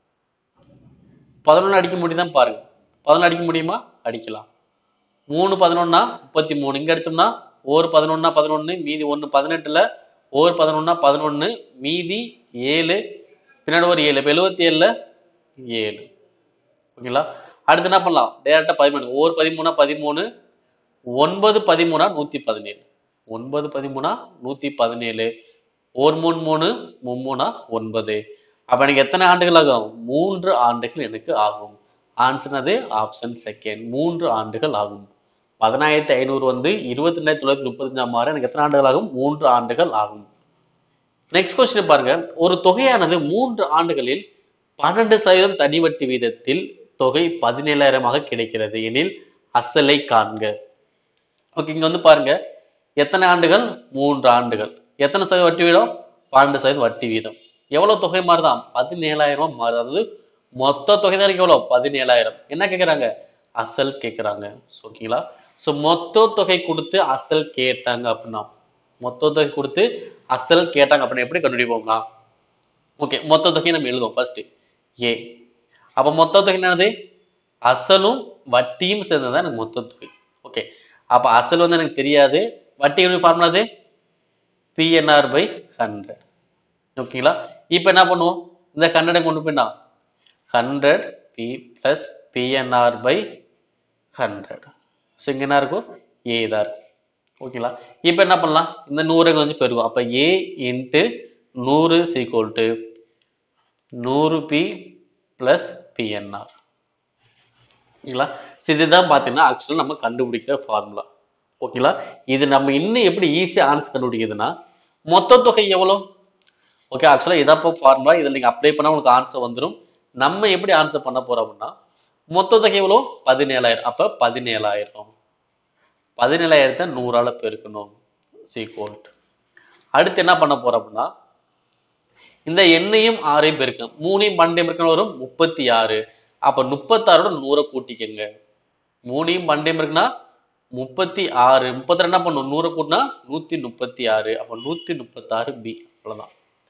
பதினொன்று அடிக்க முடியுதான் பாருங்க பதினொன்று அடிக்க முடியுமா அடிக்கலாம் மூணு பதினொன்னா முப்பத்தி மூணு இங்க அடிச்சோம்னா ஒரு பதினொன்னா பதினொன்னு மீதி ஒன்று பதினெட்டுல ஒரு பதினொன்னா பதினொன்னு மீதி ஏழு பின்னாடி ஒரு ஏழு இப்போ எழுபத்தி ஏழுல ஏழு ஓகேங்களா அடுத்து என்ன பண்ணலாம் டேரக்டா பதிமூணு ஒரு பதிமூணா பதிமூணு ஒன்பது பதிமூணா நூத்தி பதினேழு ஒன்பது பதிமூணா நூத்தி பதினேழு ஒரு மூணு மூணு மும்மூணா ஒன்பது அப்ப எனக்கு எத்தனை ஆண்டுகள் ஆகும் மூன்று ஆண்டுகள் எனக்கு ஆகும் ஆன்சர் அது ஆப்ஷன் செகண்ட் மூன்று ஆண்டுகள் ஆகும் பதினாயிரத்தி ஐநூறு வந்து இருபத்தி ரெண்டாயிரத்தி தொள்ளாயிரத்தி முப்பத்தஞ்சாம் ஆறு எனக்கு எத்தனை ஆண்டுகள் ஆகும் மூன்று ஆண்டுகள் ஆகும் நெக்ஸ்ட் கொஸ்டின் பாருங்க ஒரு தொகையானது மூன்று ஆண்டுகளில் பன்னெண்டு சதவீதம் தனி வட்டி வீதத்தில் தொகை பதினேழாயிரமாக கிடைக்கிறது எனில் அசலை காண்க ஓகே இங்க வந்து பாருங்க எத்தனை ஆண்டுகள் மூன்று ஆண்டுகள் எத்தனை சதவீதம் வட்டி வீதம் பன்னெண்டு சதவீதம் வட்டி வீதம் எவ்வளவு தொகை மாறுதான் பதினேழாயிரம் மாறுது அதாவது மொத்த தொகை தான் எனக்கு எவ்வளவு பதினேழாயிரம் என்ன கேக்குறாங்க அசல் கேக்குறாங்க ஓகேங்களா சோ மொத்த தொகை கொடுத்து அசல் கேட்டாங்க அப்படின்னா மொத்த தொகை கொடுத்து அசல் கேட்டாங்க அப்படின்னா எப்படி கண்டுபிடிப்போம்னா ஓகே மொத்த தொகை நம்ம எழுதுவோம் ஃபர்ஸ்ட் ஏ அப்ப மொத்த தொகை என்னது அசலும் வட்டியும் சேர்ந்தது எனக்கு மொத்த தொகை ஓகே அப்ப அசல் வந்து எனக்கு தெரியாது வட்டி எப்படி ஃபார்முலாது பிஎன்ஆர் பை ஹண்ட்ரட் ஓகேங்களா இப்போ என்ன பண்ணுவோம் இந்த ஹண்ட்ரடை கொண்டு போயிடா hundred P plus PNR by hundred so இங்கே என்ன இருக்கும் ஏ தான் இருக்கும் ஓகேங்களா இப்போ என்ன பண்ணலாம் இந்த நூறை கொஞ்சம் பெருகும் அப்போ ஏ இன்ட்டு நூறு சீக்வல் டு நூறு பி ப்ளஸ் பிஎன்ஆர் ஓகேங்களா So இதுதான் பார்த்தீங்கன்னா ஆக்சுவலாக நம்ம கண்டுபிடிக்கிற ஃபார்முலா ஓகேங்களா இது நம்ம இன்னும் எப்படி ஈஸியாக ஆன்சர் கண்டுபிடிக்கிறதுனா மொத்த தொகை எவ்வளோ ஓகே ஆக்சுவலாக இதான் இப்போ ஃபார்முலா இதில் நீங்கள் அப்ளை பண்ணால் உங்களுக்கு ஆன்சர் வந்துடும் நம்ம எப்படி ஆன்சர் பண்ண போறோம் அப்படின்னா மொத்த தொகை எவ்வளோ பதினேழாயிரம் அப்போ பதினேழாயிரம் பதினேழாயிரத்தை நூறால பெருக்கணும் சீக்வல்ட் அடுத்து என்ன பண்ண போறோம் அப்படின்னா இந்த எண்ணையும் ஆறையும் பெருக்கணும் மூணையும் பண்டையும் பெருக்கணும் வரும் முப்பத்தி ஆறு அப்ப முப்பத்தாறோட நூறை கூட்டிக்கங்க மூணையும் பண்டையும் இருக்குன்னா முப்பத்தி ஆறு முப்பத்தி என்ன பண்ணும் நூறை கூட்டினா நூத்தி முப்பத்தி ஆறு அப்ப நூத்தி முப்பத்தாறு பி அவ்வளவுதான்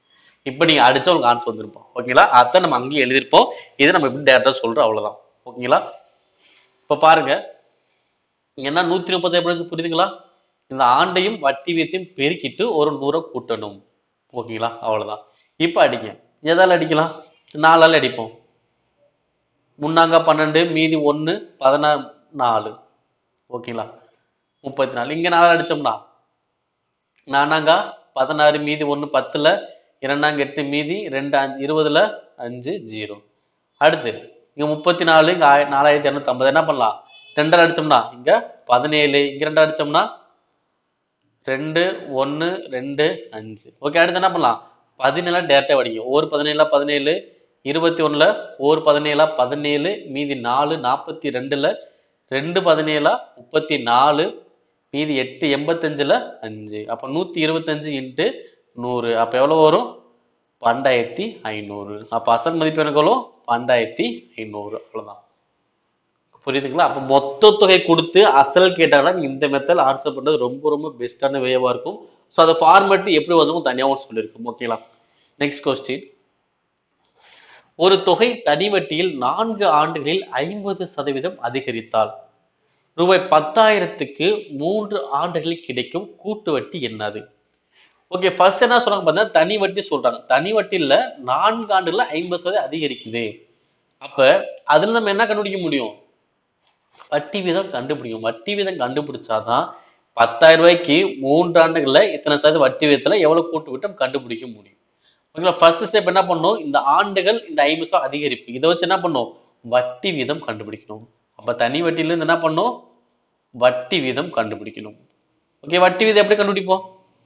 இப்போ நீங்க அடிச்சா உங்களுக்கு ஆன்சர் வந்திருப்போம் ஓகேங்களா அதான் நம்ம அங்கேயும் எழுதியிருப்போம் இதை நம்ம எப்படி டேரக்டா சொல்றோம் அவ்வளவுதான் ஓகேங்களா இப்போ பாருங்க இங்க என்ன நூத்தி முப்பத்தி எப்படி புரியுதுங்களா இந்த ஆண்டையும் வட்டி வீத்தையும் பெருக்கிட்டு ஒரு நூறை கூட்டணும் ஓகேங்களா அவ்வளவுதான் இப்போ அடிங்க எதால அடிக்கலாம் நாலால அடிப்போம் முன்னாங்க பன்னெண்டு மீதி ஒன்று பதினா நாலு ஓகேங்களா முப்பத்தி நாலு இங்க நாலு அடிச்சோம்னா நானாங்க பதினாறு மீதி ஒன்று பத்துல இரண்டாங்க எட்டு மீதி ரெண்டு அஞ்சு இருபதுல அஞ்சு ஜீரோ அடுத்து இங்க முப்பத்தி நாலு இங்க ஆய- நாலாயிரத்தி இரநூத்தி ஐம்பது என்ன பண்ணலாம் ரெண்டரை அடிச்சோம்னா இங்க பதினேழு இங்க ரெண்டு அடிச்சோம்னா ரெண்டு ஒன்று ரெண்டு அஞ்சு ஓகே அடுத்து என்ன பண்ணலாம் பதினேழா டேரக்டா வடிக்கும் ஒரு பதினேழா பதினேழு இருபத்தி ஒண்ணுல ஒரு பதினேழா பதினேழு மீதி நாலு நாற்பத்தி ரெண்டுல ரெண்டு பதினேழா முப்பத்தி நாலு மீதி எட்டு எண்பத்தஞ்சுல அஞ்சு அப்போ நூத்தி இருபத்தஞ்சு இன்ட்டு நூறு அப்போ எவ்வளவு வரும் பன்னெண்டாயிரத்தி ஐநூறு அப்போ அசல் மதிப்பு எனக்கு எவ்வளோ பன்னெண்டாயிரத்தி ஐநூறு அவ்வளவுதான் புரியுதுங்களா அப்போ மொத்த தொகை கொடுத்து அசல் கேட்டாங்கன்னா இந்த மெத்தட் ஆன்சர் பண்றது ரொம்ப ரொம்ப பெஸ்ட்டான வேவா இருக்கும் ஸோ அதை ஃபார்மேட் எப்படி வந்தோம் தனியாகவும் சொல்லியிருக்கும் ஓகேங்களா நெக்ஸ்ட் கொஸ்டின் ஒரு தொகை தனி வட்டியில் நான்கு ஆண்டுகளில் ஐம்பது சதவீதம் அதிகரித்தால் ரூபாய் பத்தாயிரத்துக்கு மூன்று ஆண்டுகளில் கிடைக்கும் கூட்டு வட்டி என்னது ஓகே ஃபர்ஸ்ட் என்ன சொல்றாங்க பார்த்தா தனி வட்டி சொல்றாங்க தனி வட்டியில நான்கு ஆண்டுகள்ல ஐம்பது சதவீதம் அதிகரிக்குது அப்ப அதுல நம்ம என்ன கண்டுபிடிக்க முடியும் வட்டி வீதம் கண்டுபிடிக்கும் வட்டி வீதம் கண்டுபிடிச்சாதான் பத்தாயிரம் ரூபாய்க்கு மூன்று ஆண்டுகள்ல இத்தனை சதவீதம் வட்டி வீதத்துல எவ்வளவு கூட்டு விட்டம் கண்டுபிடிக்க முடியும் ஓகேங்களா ஃபர்ஸ்ட் ஸ்டெப் என்ன பண்ணணும் இந்த ஆண்டுகள் இந்த ஐம்பது சதவீதம் அதிகரிப்பு இதை வச்சு என்ன பண்ணும் வட்டி வீதம் கண்டுபிடிக்கணும் அப்ப தனி வட்டியில இருந்து என்ன பண்ணும் வட்டி வீதம் கண்டுபிடிக்கணும் ஓகே வட்டி வீதம் எப்படி கண்டுபிடிப்போம்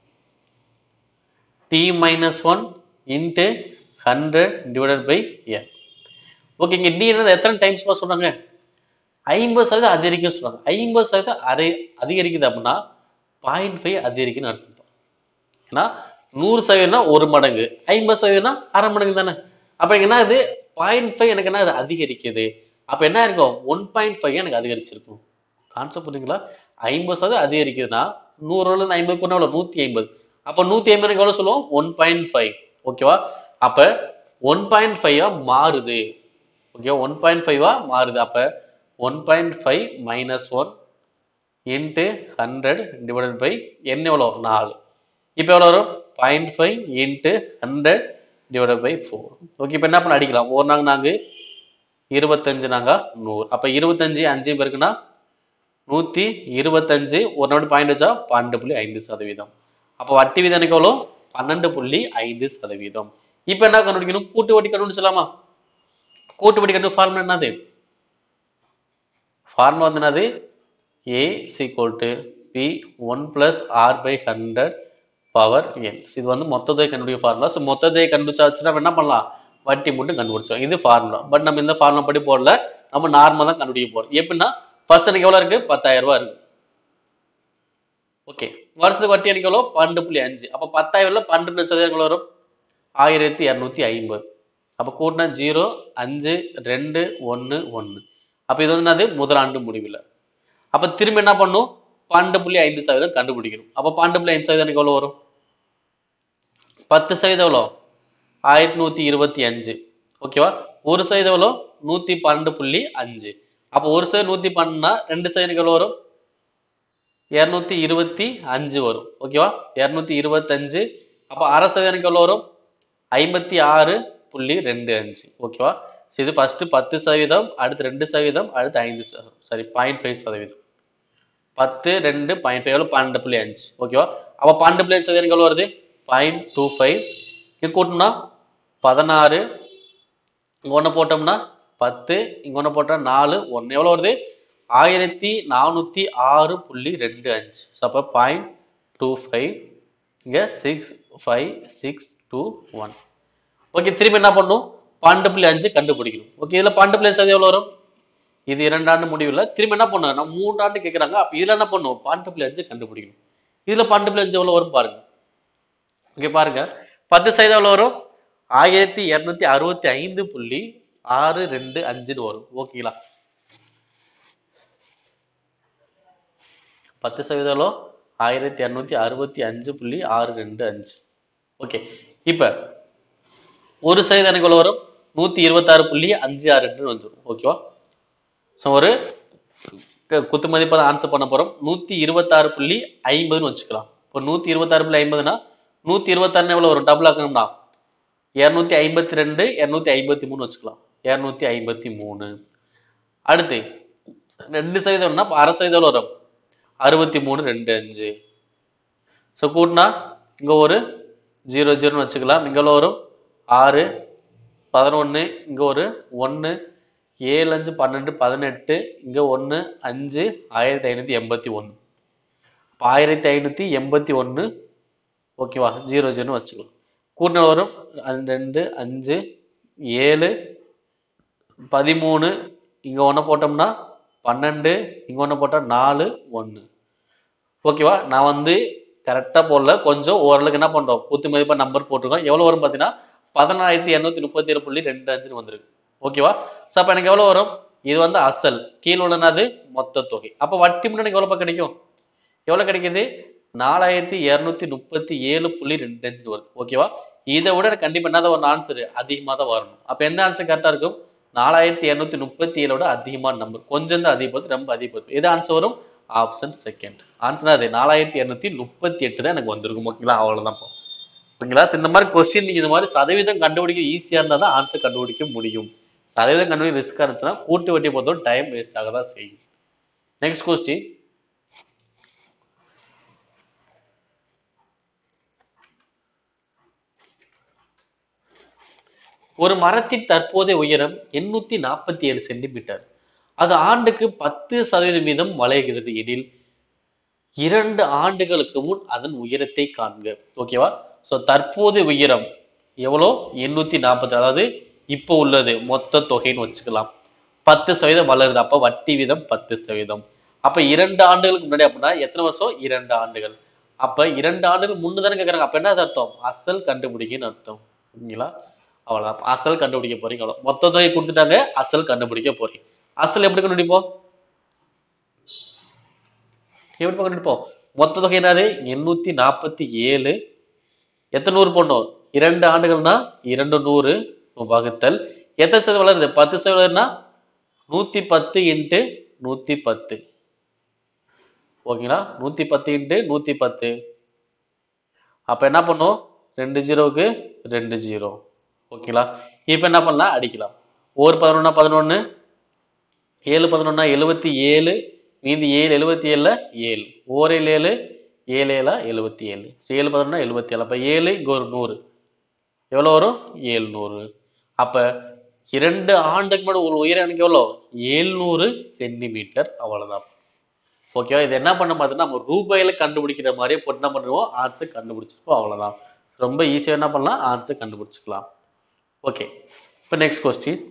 T minus one into hundred divided by N okay இங்க டி என்னது எத்தனை டைம்ஸ் சொல்றாங்க ஐம்பது சதவீதம் அதிகரிக்க சொல்றாங்க ஐம்பது சதவீதம் அரை அதிகரிக்குது அப்படின்னா பாயிண்ட் ஃபைவ் அதிகரிக்குன்னு அர்த்தம் ஏன்னா நூறு சதவீதம்னா ஒரு மடங்கு ஐம்பது சதவீதம்னா அரை மடங்கு தானே அப்ப இங்க என்ன இது பாயிண்ட் ஃபைவ் எனக்கு என்ன இது அதிகரிக்குது அப்ப என்ன இருக்கும் ஒன் பாயிண்ட் ஃபைவ் எனக்கு அதிகரிச்சிருக்கும் கான்செப்ட் புரியுங்களா ஐம்பது சதவீதம் அதிகரிக்குதுன்னா நூறுல இருந்து ஐம்பது கொண்டு எவ்வளவு நூத்தி ஐம்பது அப்ப நூத்தி ஐம்பதுக்கு எவ்வளவு சொல்லுவோம் ஒன் பாயிண்ட் ஃபைவ் ஓகேவா அப்ப ஒன் பாயிண்ட் ஃபைவா மாறுது ஓகே ஒன் பாயிண்ட் ஃபைவா மாறுது அப்ப one point five minus one into hundred divided by என்ன எவ்வளோ நாலு இப்போ எவ்வளோ வரும் point five into hundred divided by four okay இப்போ என்ன பண்ண அடிக்கலாம் ஒரு நாங்க நாங்கள் இருபத்தஞ்சு நாங்க நூறு அப்போ இருபத்தஞ்சு அஞ்சு பேருக்குன்னா நூற்றி இருபத்தஞ்சு ஒரு நாள் பாயிண்ட் வச்சா பன்னெண்டு புள்ளி ஐந்து சதவீதம் அப்போ வட்டி வீதம் எனக்கு எவ்வளோ பன்னெண்டு புள்ளி ஐந்து சதவீதம் இப்போ என்ன கண்டுபிடிக்கணும் கூட்டு வட்டி கண்டுபிடிச்சலாமா கூட்டு வட்டி கண்டு ஃபார்முலா என்னது ஃபார்முலா வந்து என்னது A equal to P one plus R by hundred power N இது வந்து மொத்தத்தை கண்டுபிடிக்க ஃபார்முலா ஸோ மொத்தத்தை கண்டுபிடிச்சாச்சுன்னா நம்ம என்ன பண்ணலாம் வட்டி மட்டும் கண்டுபிடிச்சோம் இது ஃபார்முலா பட் நம்ம இந்த ஃபார்முலா படி போடல நம்ம நார்மலாக தான் கண்டுபிடிக்க போறோம் எப்படின்னா ஃபர்ஸ்ட் எனக்கு எவ்வளோ இருக்கு பத்தாயிரம் ரூபாய் இருக்கு ஓகே வருஷத்துக்கு வட்டி எனக்கு எவ்வளோ பன்னெண்டு புள்ளி அஞ்சு அப்போ பத்தாயிரம்ல பன்னெண்டு சதவீதம் எவ்வளோ வரும் ஆயிரத்தி இரநூத்தி ஐம்பது அப்போ கூட்டினா ஜீரோ அஞ்சு ரெண்டு ஒன்று ஒன்று அப்போ இது வந்து என்னது முதலாண்டு முடிவில் அப்போ திரும்ப என்ன பண்ணும் பன்னெண்டு புள்ளி ஐந்து சதவீதம் கண்டுபிடிக்கணும் அப்போ பன்னெண்டு புள்ளி ஐந்து சதவீதம் எனக்கு எவ்வளோ வரும் பத்து சதவீதம் எவ்வளோ ஆயிரத்தி நூற்றி இருபத்தி அஞ்சு ஓகேவா ஒரு சதவீதம் எவ்வளோ நூற்றி பன்னெண்டு புள்ளி அஞ்சு அப்போ ஒரு சதவீதம் நூற்றி பன்னெண்டுனா ரெண்டு சதவீதம் எவ்வளோ வரும் இரநூத்தி இருபத்தி அஞ்சு வரும் ஓகேவா இரநூத்தி இருபத்தஞ்சு அப்போ அரை சதவீதம் எவ்வளோ வரும் ஐம்பத்தி ஆறு புள்ளி ரெண்டு அஞ்சு ஓகேவா So இது ஃபர்ஸ்ட் பத்து சதவீதம் அடுத்து ரெண்டு சதவீதம் அடுத்து ஐந்து சாரி பாயிண்ட் ஃபைவ் சதவீதம் பத்து ரெண்டு பாயிண்ட் ஃபைவ் எவ்வளோ பன்னெண்டு புள்ளி அஞ்சு ஓகேவா அப்போ பன்னெண்டு புள்ளி அஞ்சு சதவீதம் எவ்வளோ வருது பாயிண்ட் டூ ஃபைவ் இது கூட்டணும்னா பதினாறு இங்க ஒன்று போட்டோம்னா பத்து இங்க ஒன்று போட்டா நாலு ஒன்று எவ்வளோ வருது ஆயிரத்தி நானூற்றி ஆறு புள்ளி ரெண்டு அஞ்சு ஸோ அப்போ பாயிண்ட் டூ ஃபைவ் இங்கே six five six two one okay திரும்பி என்ன பண்ணும் பன்னெண்டு புள்ளி அஞ்சு கண்டுபிடிக்கணும் ஓகே இதில் பன்னெண்டு புள்ளி அஞ்சு எவ்வளோ வரும் இது இரண்டாண்டு முடிவில் திரும்பி என்ன பண்ணும் நான் மூன்றாண்டு கேட்குறாங்க அப்போ இதில் என்ன பண்ணும் பன்னெண்டு புள்ளி அஞ்சு கண்டுபிடிக்கணும் இதில் பன்னெண்டு புள்ளி அஞ்சு எவ்வளோ வரும் பாருங்க ஓகே பாருங்க பத்து சதவீதம் எவ்வளோ வரும் ஆயிரத்தி இரநூத்தி அறுபத்தி ஐந்து புள்ளி ஆறு ரெண்டு அஞ்சுன்னு வரும் ஓகேங்களா பத்து சதவீதம் எவ்வளோ ஆயிரத்தி இரநூத்தி அறுபத்தி அஞ்சு புள்ளி ஆறு ரெண்டு அஞ்சு ஓகே இப்போ ஒரு சதவீதம் எனக்கு எவ்வளவு வரும் நூத்தி இருபத்தாறு புள்ளி அஞ்சு ஆறு ரெண்டு வந்துடும் ஓகேவா ஸோ ஒரு க- குத்து மதிப்பாக ஆன்சர் பண்ண போறோம் நூத்தி இருபத்தாறு புள்ளி ஐம்பதுன்னு வச்சுக்கலாம் இப்போ நூத்தி இருபத்தாறு புள்ளி ஐம்பதுனா நூத்தி இருபத்தாறுன்னு எவ்வளவு வரும் டபுள் ஆக்கணும்னா இரநூத்தி ஐம்பத்தி ரெண்டு இரநூத்தி ஐம்பத்தி மூணு வச்சுக்கலாம் இரநூத்தி ஐம்பத்தி மூணு அடுத்து ரெண்டு சதவீதம்னா அப்ப அரை சதவீதம் எவ்வளவு வரும் அறுபத்தி மூணு ரெண்டு அஞ்சு ஸோ கூட்டினா இங்க ஒரு ஜீரோ ஜீரோன்னு வச்சுக்கலாம் இங்க எவ்வளவு வரும் ஆறு பதினொன்று இங்க ஒரு ஒன்று ஏழு அஞ்சு பன்னெண்டு பதினெட்டு இங்க ஒன்று அஞ்சு ஆயிரத்தி ஐநூத்தி எண்பத்தி ஒன்று ஆயிரத்தி ஐநூத்தி எண்பத்தி ஒன்று ஓகேவா ஜீரோ ஜீரோன்னு வச்சுக்கலாம் கூட்டின வரும் அது ரெண்டு அஞ்சு ஏழு பதிமூணு இங்க ஒன்று போட்டோம்னா பன்னெண்டு இங்க ஒன்று போட்டா நாலு ஒன்று ஓகேவா நான் வந்து கரெக்டாக போடல கொஞ்சம் ஓரளவுக்கு என்ன பண்றோம் குத்து மதிப்பா நம்பர் போட்டிருக்கோம் எவ்வளவு வரும் பார்த்தீங்கன்னா பதினாயிரத்தி இரநூத்தி முப்பத்தி ஏழு புள்ளி ரெண்டு அஞ்சுன்னு வந்திருக்கு ஓகேவா ஸோ அப்போ எனக்கு எவ்வளவு வரும் இது வந்து அசல் கீழே உள்ளனது மொத்த தொகை அப்போ வட்டி முன்னாடி எனக்கு எவ்வளோப்பா கிடைக்கும் எவ்வளவு கிடைக்குது நாலாயிரத்தி இரநூத்தி முப்பத்தி ஏழு புள்ளி ரெண்டு அஞ்சு வருது ஓகேவா இதை விட எனக்கு கண்டிப்பா என்னதான் ஒரு ஆன்சர் அதிகமாக தான் வரணும் அப்போ எந்த ஆன்சர் கரெக்டாக இருக்கும் நாலாயிரத்தி இரநூத்தி முப்பத்தி ஏழோட அதிகமான நம்பர் கொஞ்சம் தான் அதிகப்படுது ரொம்ப அதிகப்படுது எது ஆன்சர் வரும் ஆப்ஷன் செகண்ட் ஆன்சர் அது நாலாயிரத்தி இரநூத்தி முப்பத்தி எட்டு தான் எனக்கு வந்திருக்கும் ஓகேங்களா அவ்வளவுதான் இப்போ. ஓகேங்களா So, இந்த மாதிரி கொஸ்டின் நீங்க இந்த மாதிரி சதவீதம் கண்டுபிடிக்க ஈஸியா இருந்தா தான் ஆன்சர் கண்டுபிடிக்க முடியும் சதவீதம் கண்டுபிடிக்க ரிஸ்கா இருந்துச்சுன்னா கூட்டு வட்டி பொறுத்தவரை டைம் வேஸ்ட் ஆக தான் செய்யும் நெக்ஸ்ட் கொஸ்டின் ஒரு மரத்தின் தற்போதைய உயரம் எண்ணூத்தி நாற்பத்தி ஏழு சென்டிமீட்டர் அது ஆண்டுக்கு பத்து சதவீதம் வீதம் வளைகிறது எனில் இரண்டு ஆண்டுகளுக்கு முன் அதன் உயரத்தை காண்க ஓகேவா சோ தற்போதைய உயரம் எவ்வளோ எண்ணூத்தி நாற்பது அதாவது இப்போ உள்ளது மொத்த தொகைன்னு வச்சுக்கலாம் பத்து சதவீதம் வளருது அப்ப வட்டி வீதம் பத்து சதவீதம் அப்ப இரண்டு ஆண்டுகளுக்கு முன்னாடி அப்படின்னா எத்தனை வருஷம் இரண்டு ஆண்டுகள் அப்ப இரண்டு ஆண்டுகள் முன்னு தானே கேக்குறாங்க அப்ப என்ன அது அர்த்தம் அசல் கண்டுபிடிக்கன்னு அர்த்தம் ஓகேங்களா அவ்வளவுதான் அசல் கண்டுபிடிக்க போறீங்க அவ்வளவு மொத்த தொகை கொடுத்துட்டாங்க அசல் கண்டுபிடிக்க போறீங்க அசல் எப்படி கண்டுபிடிப்போம் எப்படி கண்டுபிடிப்போம் மொத்த தொகை என்னது எண்ணூத்தி நாற்பத்தி ஏழு எத்தனை நூறு போடணும் இரண்டு ஆண்டுகள்னா இரண்டு நூறு வகுத்தல் எத்தனை சதவீதம் வளருது பத்து சதவீதம்னா நூத்தி பத்து இன்ட்டு நூத்தி பத்து ஓகேங்களா நூத்தி பத்து இன்ட்டு நூத்தி பத்து அப்ப என்ன பண்ணும் ரெண்டு ஜீரோவுக்கு ரெண்டு ஜீரோ ஓகேங்களா இப்ப என்ன பண்ணலாம் அடிக்கலாம் ஒரு பதினொன்னா பதினொன்னு ஏழு பதினொன்னா எழுபத்தி ஏழு மீதி ஏழு எழுபத்தி ஏழுல ஏழு ஓரேழு ஏழு ஏழு ஏழா எழுபத்தி ஏழு So, ஏழு பதினொன்னா எழுபத்தி ஏழு அப்ப ஏழு இங்க ஒரு நூறு எவ்வளவு வரும் ஏழ்நூறு அப்ப இரண்டு ஆண்டுக்கு முன்னாடி ஒரு உயரம் எனக்கு எவ்வளோ ஏழ்நூறு சென்டிமீட்டர் அவ்வளவுதான் ஓகேவா இது என்ன பண்ண பார்த்தீங்கன்னா நம்ம ரூபாயில கண்டுபிடிக்கிற மாதிரியே போட்டு என்ன பண்ணுவோம் ஆன்சர் கண்டுபிடிச்சிருப்போம் அவ்வளவுதான் ரொம்ப ஈஸியா என்ன பண்ணலாம் ஆன்சர் கண்டுபிடிச்சிக்கலாம் ஓகே இப்போ நெக்ஸ்ட் கொஸ்டின்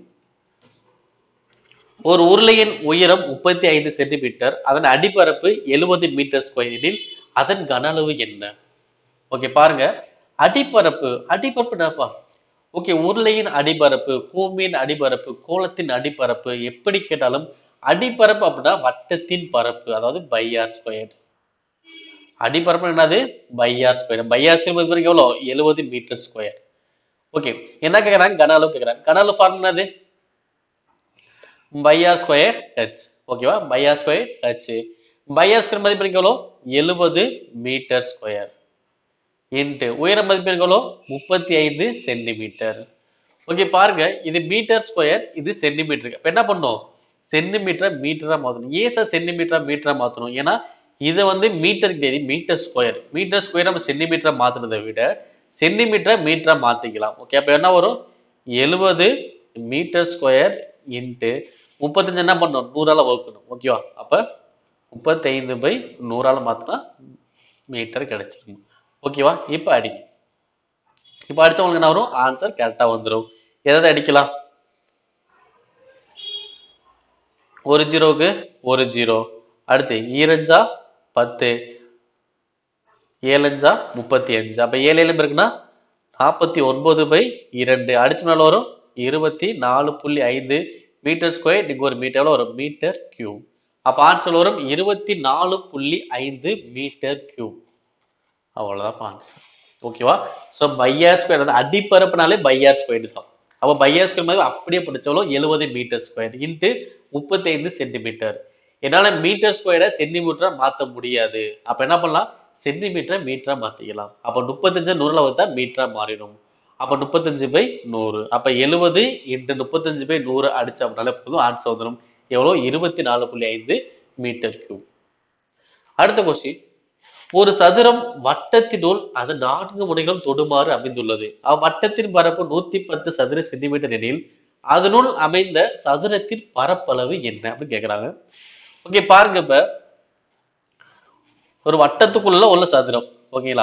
ஒரு உருளையின் உயரம் முப்பத்தி ஐந்து சென்டிமீட்டர் அதன் அடிப்பரப்பு எழுபது மீட்டர் ஸ்கொயரில் அதன் கன அளவு என்ன ஓகே பாருங்க அடிப்பரப்பு அடிப்பரப்பு என்னப்பா ஓகே உருளையின் அடிப்பரப்பு பூமியின் அடிப்பரப்பு கோலத்தின் அடிப்பரப்பு எப்படி கேட்டாலும் அடிப்பரப்பு அப்படின்னா வட்டத்தின் பரப்பு அதாவது பையார் ஸ்கொயர் அடிப்பரப்பு என்னது பையார் ஸ்கொயர் பையார் ஸ்கொயர் மதிப்பு எவ்வளோ எழுபது மீட்டர் ஸ்கொயர் ஓகே என்ன கேக்குறாங்க கன அளவு கேக்குறாங்க கன அளவு ஃபார்ம் என்னது பையா ஸ்கொயர் ஹெச் ஓகேவா pi r square H pi r square மதிப்பு எனக்கு எவ்வளோ எழுபது மீட்டர் ஸ்கொயர் இன்ட்டு உயர மதிப்பு எனக்கு எவ்வளோ முப்பத்தி ஐந்து சென்டிமீட்டர் ஓகே பாருங்க இது மீட்டர் ஸ்கொயர் இது சென்டிமீட்டர் அப்ப என்ன பண்ணோம் சென்டிமீட்டரை மீட்டரா மாத்தணும் ஏன் சார் சென்டிமீட்டரா மீட்டரா மாத்தணும் ஏன்னா இதை வந்து மீட்டருக்கு தெரியும் மீட்டர் ஸ்கொயர் மீட்டர் ஸ்கொயர் நம்ம சென்டிமீட்டரா மாத்துறதை விட சென்டிமீட்டரை மீட்டரா மாத்திக்கலாம் ஓகே அப்ப என்ன வரும் எழுபது மீட்டர் ஸ்கொயர் இன்ட்டு முப்பத்தஞ்சு என்ன பண்ணணும் நூறால வகுக்கணும் ஓகேவா அப்ப முப்பத்தைந்து பை நூறால மாத்தினா மீட்டர் கிடைச்சிரும் ஓகேவா இப்போ அடிங்க இப்போ அடிச்சவங்களுக்கு என்ன வரும் ஆன்சர் கரெக்டா வந்துடும் எதை அடிக்கலாம் ஒரு ஜீரோவுக்கு ஒரு ஜீரோ அடுத்து ஈரஞ்சா பத்து ஏழஞ்சா முப்பத்தி அஞ்சு அப்ப ஏழு ஏழு இருக்குன்னா நாற்பத்தி ஒன்பது பை இரண்டு அடிச்ச மேல வரும் இருபத்தி நாலு புள்ளி ஐந்து மீட்டர் ஸ்கொயர் நீங்க ஒரு மீட்டர் எவ்வளவு வரும் மீட்டர் கியூப் அப்ப ஆன்சர் வரும் இருபத்தி நாலு புள்ளி ஐந்து மீட்டர் கியூப் அவ்வளவுதான் ஆன்சர் ஓகேவா ஸோ பையார் ஸ்கொயர் வந்து அடிப்பரப்புனாலே பையார் ஸ்கொயர் தான் அப்போ பையார் ஸ்கொயர் மாதிரி அப்படியே படிச்சாலும் எழுபது மீட்டர் ஸ்கொயர் இன்ட்டு முப்பத்தைந்து சென்டிமீட்டர் என்னால் மீட்டர் ஸ்கொயரை சென்டிமீட்டரா மாற்ற முடியாது அப்போ என்ன பண்ணலாம் சென்டிமீட்டரை மீட்டரா மாற்றிக்கலாம் அப்போ முப்பத்தஞ்சு நூறுல வந்தா மீட்டரா மாறிடும் அப்போ முப்பத்தஞ்சு பை நூறு அப்போ எழுபது இன்ட்டு முப்பத்தஞ்சு பை நூறு அடிச்சோம்னாலே போதும் ஆன்சர் வந்துடும் எவ்வளோ இருபத்தி நாலு புள்ளி ஐந்து மீட்டர் கியூப் அடுத்த கொஸ்டின் ஒரு சதுரம் வட்டத்தினுள் அது நான்கு முனைகளும் தொடுமாறு அமைந்துள்ளது அவ்வட்டத்தின் பரப்பு நூத்தி பத்து சதுர சென்டிமீட்டர் எனில் அதனுள் அமைந்த சதுரத்தின் பரப்பளவு என்ன அப்படின்னு கேக்குறாங்க ஓகே பாருங்க இப்ப ஒரு வட்டத்துக்குள்ள உள்ள சதுரம் ஓகேங்களா